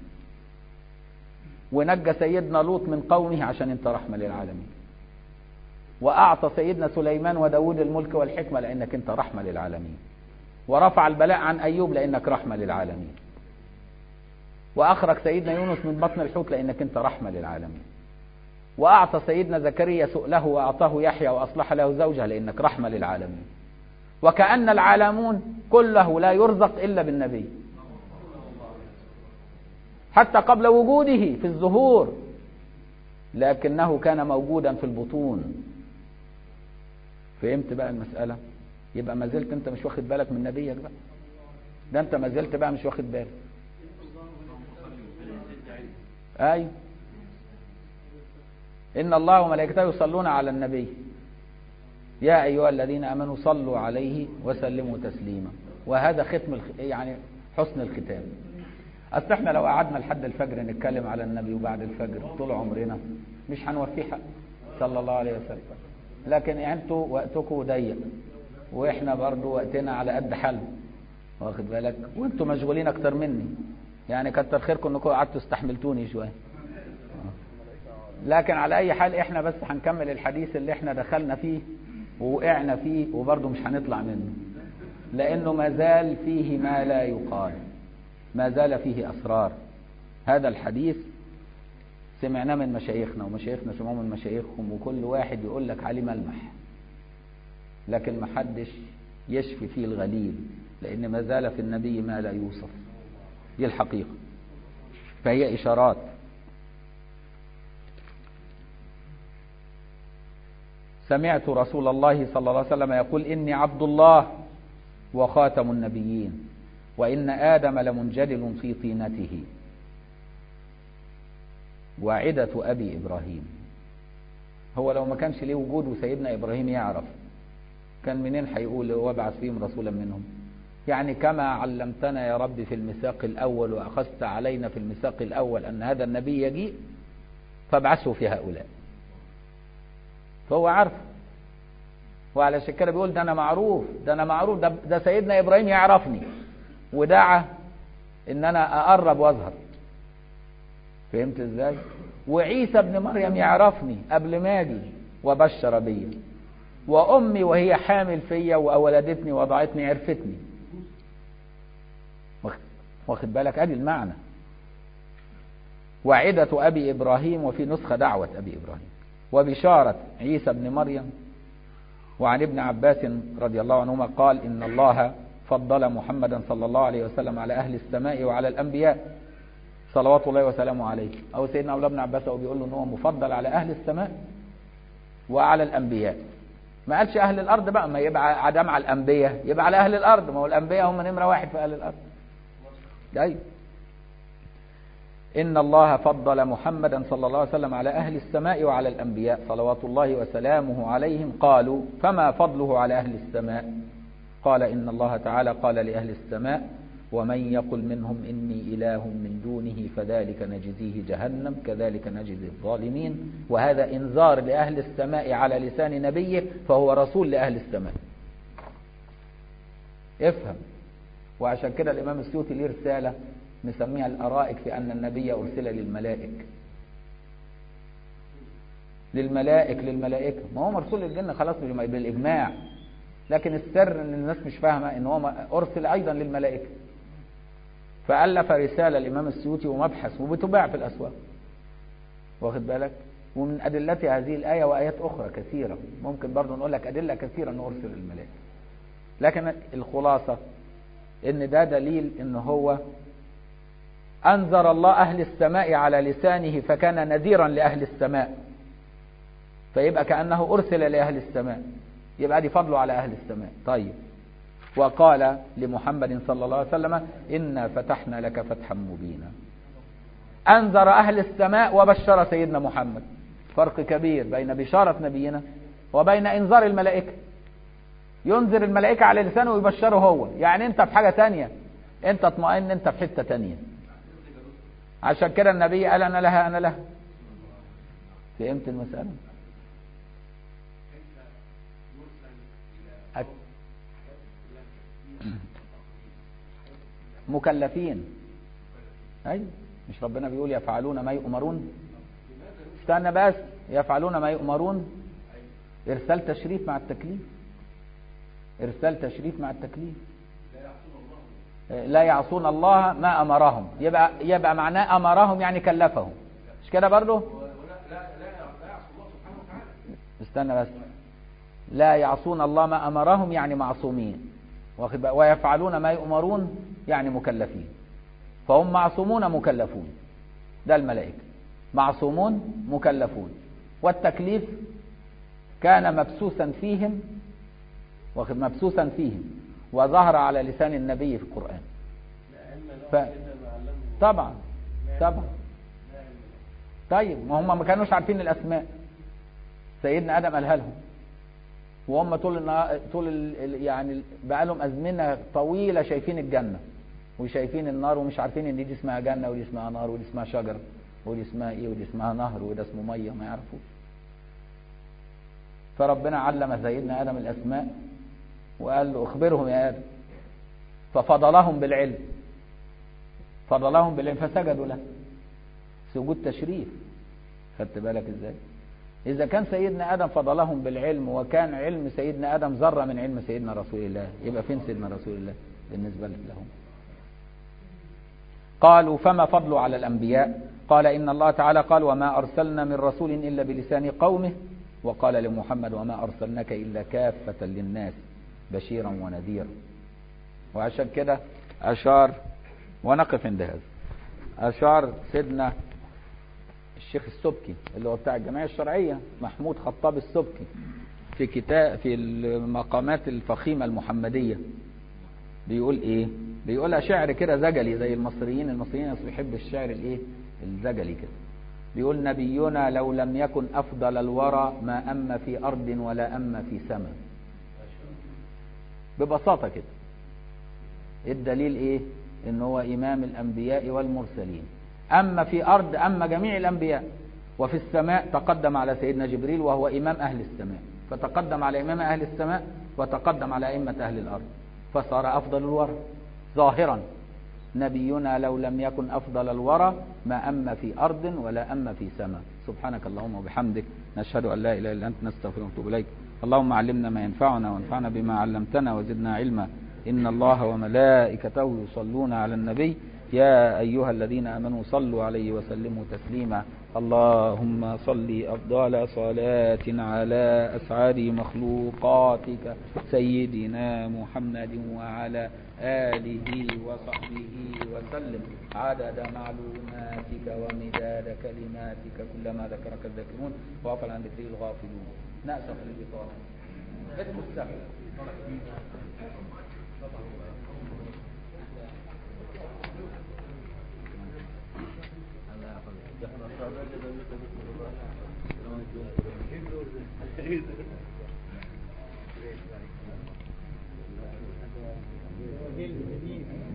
ونجى سيدنا لوط من قومه عشان أنت رحمة للعالمين وأعطى سيدنا سليمان وداود الملك والحكمة لأنك أنت رحمة للعالمين ورفع البلاء عن أيوب لأنك رحمة للعالمين وأخرج سيدنا يونس من بطن الحوت لأنك أنت رحمة للعالمين وأعطى سيدنا زكريا سؤله وأعطاه يحيى وأصلح له زوجه لأنك رحمة للعالمين وكأن العالمون كله لا يرزق إلا بالنبي حتى قبل وجوده في الظهور لكنه كان موجودا في البطون فهمت بقى المسألة يبقى ما زلت انت مش واخد بالك من نبيك بقى ده انت ما زلت بقى مش واخد بالك ايوه ان الله وملائكته يصلون على النبي يا ايها الذين امنوا صلوا عليه وسلموا تسليما وهذا ختم الخ... يعني حسن الختام اصل احنا لو قعدنا لحد الفجر نتكلم على النبي وبعد الفجر طول عمرنا مش هنوفيه حق صلى الله عليه وسلم لكن انتوا وقتكم ضيق واحنا برضو وقتنا على قد حل واخد بالك وانتوا مشغولين اكتر مني يعني كتر خيركم انكم قعدتوا استحملتوني شويه لكن على اي حال احنا بس هنكمل الحديث اللي احنا دخلنا فيه ووقعنا فيه وبرضه مش هنطلع منه لانه ما زال فيه ما لا يقال ما زال فيه اسرار هذا الحديث سمعناه من مشايخنا ومشايخنا سمعوه من مشايخهم وكل واحد يقول لك عليه ملمح لكن ما حدش يشفي فيه الغليل لأن ما زال في النبي ما لا يوصف دي الحقيقة فهي إشارات سمعت رسول الله صلى الله عليه وسلم يقول إني عبد الله وخاتم النبيين وإن آدم لمنجدل في طينته وعدة أبي إبراهيم هو لو ما كانش ليه وجود وسيدنا إبراهيم يعرف كان منين هيقول وابعث فيهم رسولا منهم يعني كما علمتنا يا رب في الميثاق الأول وأخذت علينا في الميثاق الأول أن هذا النبي يجيء فابعثه في هؤلاء فهو عارف وعلى كده بيقول ده أنا معروف ده أنا معروف ده, ده سيدنا إبراهيم يعرفني ودعا إن أنا أقرب وأظهر فهمت إزاي وعيسى ابن مريم يعرفني قبل ما أجي وبشر بي وأمي وهي حامل فيا وولدتني وضعتني عرفتني واخد بالك ادي المعنى وعدة أبي إبراهيم وفي نسخة دعوة أبي إبراهيم وبشارة عيسى بن مريم وعن ابن عباس رضي الله عنهما قال إن الله فضل محمدا صلى الله عليه وسلم على أهل السماء وعلى الأنبياء صلوات الله وسلامه عليه أو سيدنا عبد الله بن عباس أو بيقول له إن هو مفضل على أهل السماء وعلى الأنبياء ما قالش أهل الأرض بقى ما يبقى عدم على الأنبياء يبقى على أهل الأرض ما هو الأنبياء هم نمرة واحد في أهل الأرض أيوة إن الله فضل محمدا صلى الله عليه وسلم على أهل السماء وعلى الأنبياء صلوات الله وسلامه عليهم قالوا فما فضله على أهل السماء قال إن الله تعالى قال لأهل السماء ومن يقل منهم إني إله من دونه فذلك نجزيه جهنم كذلك نجزي الظالمين وهذا إنذار لأهل السماء على لسان نبيه فهو رسول لأهل السماء افهم وعشان كده الإمام السيوطي ليه رسالة مسميها الأرائك في أن النبي أرسل للملائك للملائك للملائكة ما هو مرسول للجنة خلاص بالإجماع لكن السر ان الناس مش فاهمة ان هو أرسل أيضا للملائكة فألف رسالة الإمام السيوطي ومبحث وبتباع في الأسواق واخد بالك ومن أدلة هذه الآية وآيات أخرى كثيرة ممكن برضو نقول لك أدلة كثيرة أنه أرسل للملائكة لكن الخلاصة ان ده دليل ان هو انذر الله اهل السماء على لسانه فكان نذيرا لاهل السماء فيبقى كانه ارسل لاهل السماء يبقى دي فضله على اهل السماء طيب وقال لمحمد صلى الله عليه وسلم انا فتحنا لك فتحا مبينا انذر اهل السماء وبشر سيدنا محمد فرق كبير بين بشاره نبينا وبين انذار الملائكه ينذر الملائكة على لسانه ويبشره هو يعني انت في حاجة تانية انت اطمئن انت في حتة تانية عشان كده النبي قال انا لها انا لها فهمت المسألة أك... مكلفين ايوه مش ربنا بيقول يفعلون ما يؤمرون استنى بس يفعلون ما يؤمرون ارسال تشريف مع التكليف ارسال تشريف مع التكليف لا يعصون الله ما امرهم يبقى يبقى معناه امرهم يعني كلفهم مش كده برضه استنى بس لا يعصون الله ما امرهم يعني معصومين واخد ويفعلون ما يؤمرون يعني مكلفين فهم معصومون مكلفون ده الملائكه معصومون مكلفون والتكليف كان مبسوسا فيهم واخد مبسوسا فيهم وظهر على لسان النبي في القرآن ف... طبعا طبعا طيب ما هم ما كانوش عارفين الأسماء سيدنا آدم قالها لهم وهم طول النهار طول ال... يعني بقى لهم أزمنة طويلة شايفين الجنة وشايفين النار ومش عارفين ان دي اسمها جنة ودي اسمها نار ودي اسمها شجر ودي اسمها ايه ودي اسمها نهر وده اسمه مية ما يعرفوش فربنا علم سيدنا آدم الأسماء وقال له اخبرهم يا آدم ففضلهم بالعلم فضلهم بالعلم فسجدوا له سجود تشريف خدت بالك ازاي إذا كان سيدنا آدم فضلهم بالعلم وكان علم سيدنا آدم ذرة من علم سيدنا رسول الله يبقى فين سيدنا رسول الله بالنسبة لهم قالوا فما فضل على الأنبياء قال إن الله تعالى قال وما أرسلنا من رسول إلا بلسان قومه وقال لمحمد وما أرسلناك إلا كافة للناس بشيرا ونذيرا وعشان كده أشار ونقف عند هذا أشار سيدنا الشيخ السبكي اللي هو بتاع الجمعية الشرعية محمود خطاب السبكي في كتاب في المقامات الفخيمة المحمدية بيقول ايه بيقولها شعر كده زجلي زي المصريين المصريين بيحب الشعر الايه الزجلي كده بيقول نبينا لو لم يكن افضل الورى ما اما في ارض ولا اما في سماء ببساطة كده الدليل ايه ان هو امام الانبياء والمرسلين اما في ارض اما جميع الانبياء وفي السماء تقدم على سيدنا جبريل وهو امام اهل السماء فتقدم على امام اهل السماء وتقدم على ائمه اهل الارض فصار افضل الورى ظاهرا نبينا لو لم يكن افضل الورى ما اما في ارض ولا اما في سماء سبحانك اللهم وبحمدك نشهد ان لا اله الا انت نستغفرك ونتوب اليك اللهم علمنا ما ينفعنا وانفعنا بما علمتنا وزدنا علما ان الله وملائكته يصلون على النبي يا أيها الذين آمنوا صلوا عليه وسلموا تسليما اللهم صل أفضل صلاة على أسعد مخلوقاتك سيدنا محمد وعلى آله وصحبه وسلم عدد معلوماتك ومداد كلماتك كلما ذكرك الذاكرون وغفل عن ذكره الغافلون نأسف للبطانة اسم السهل جلد جديد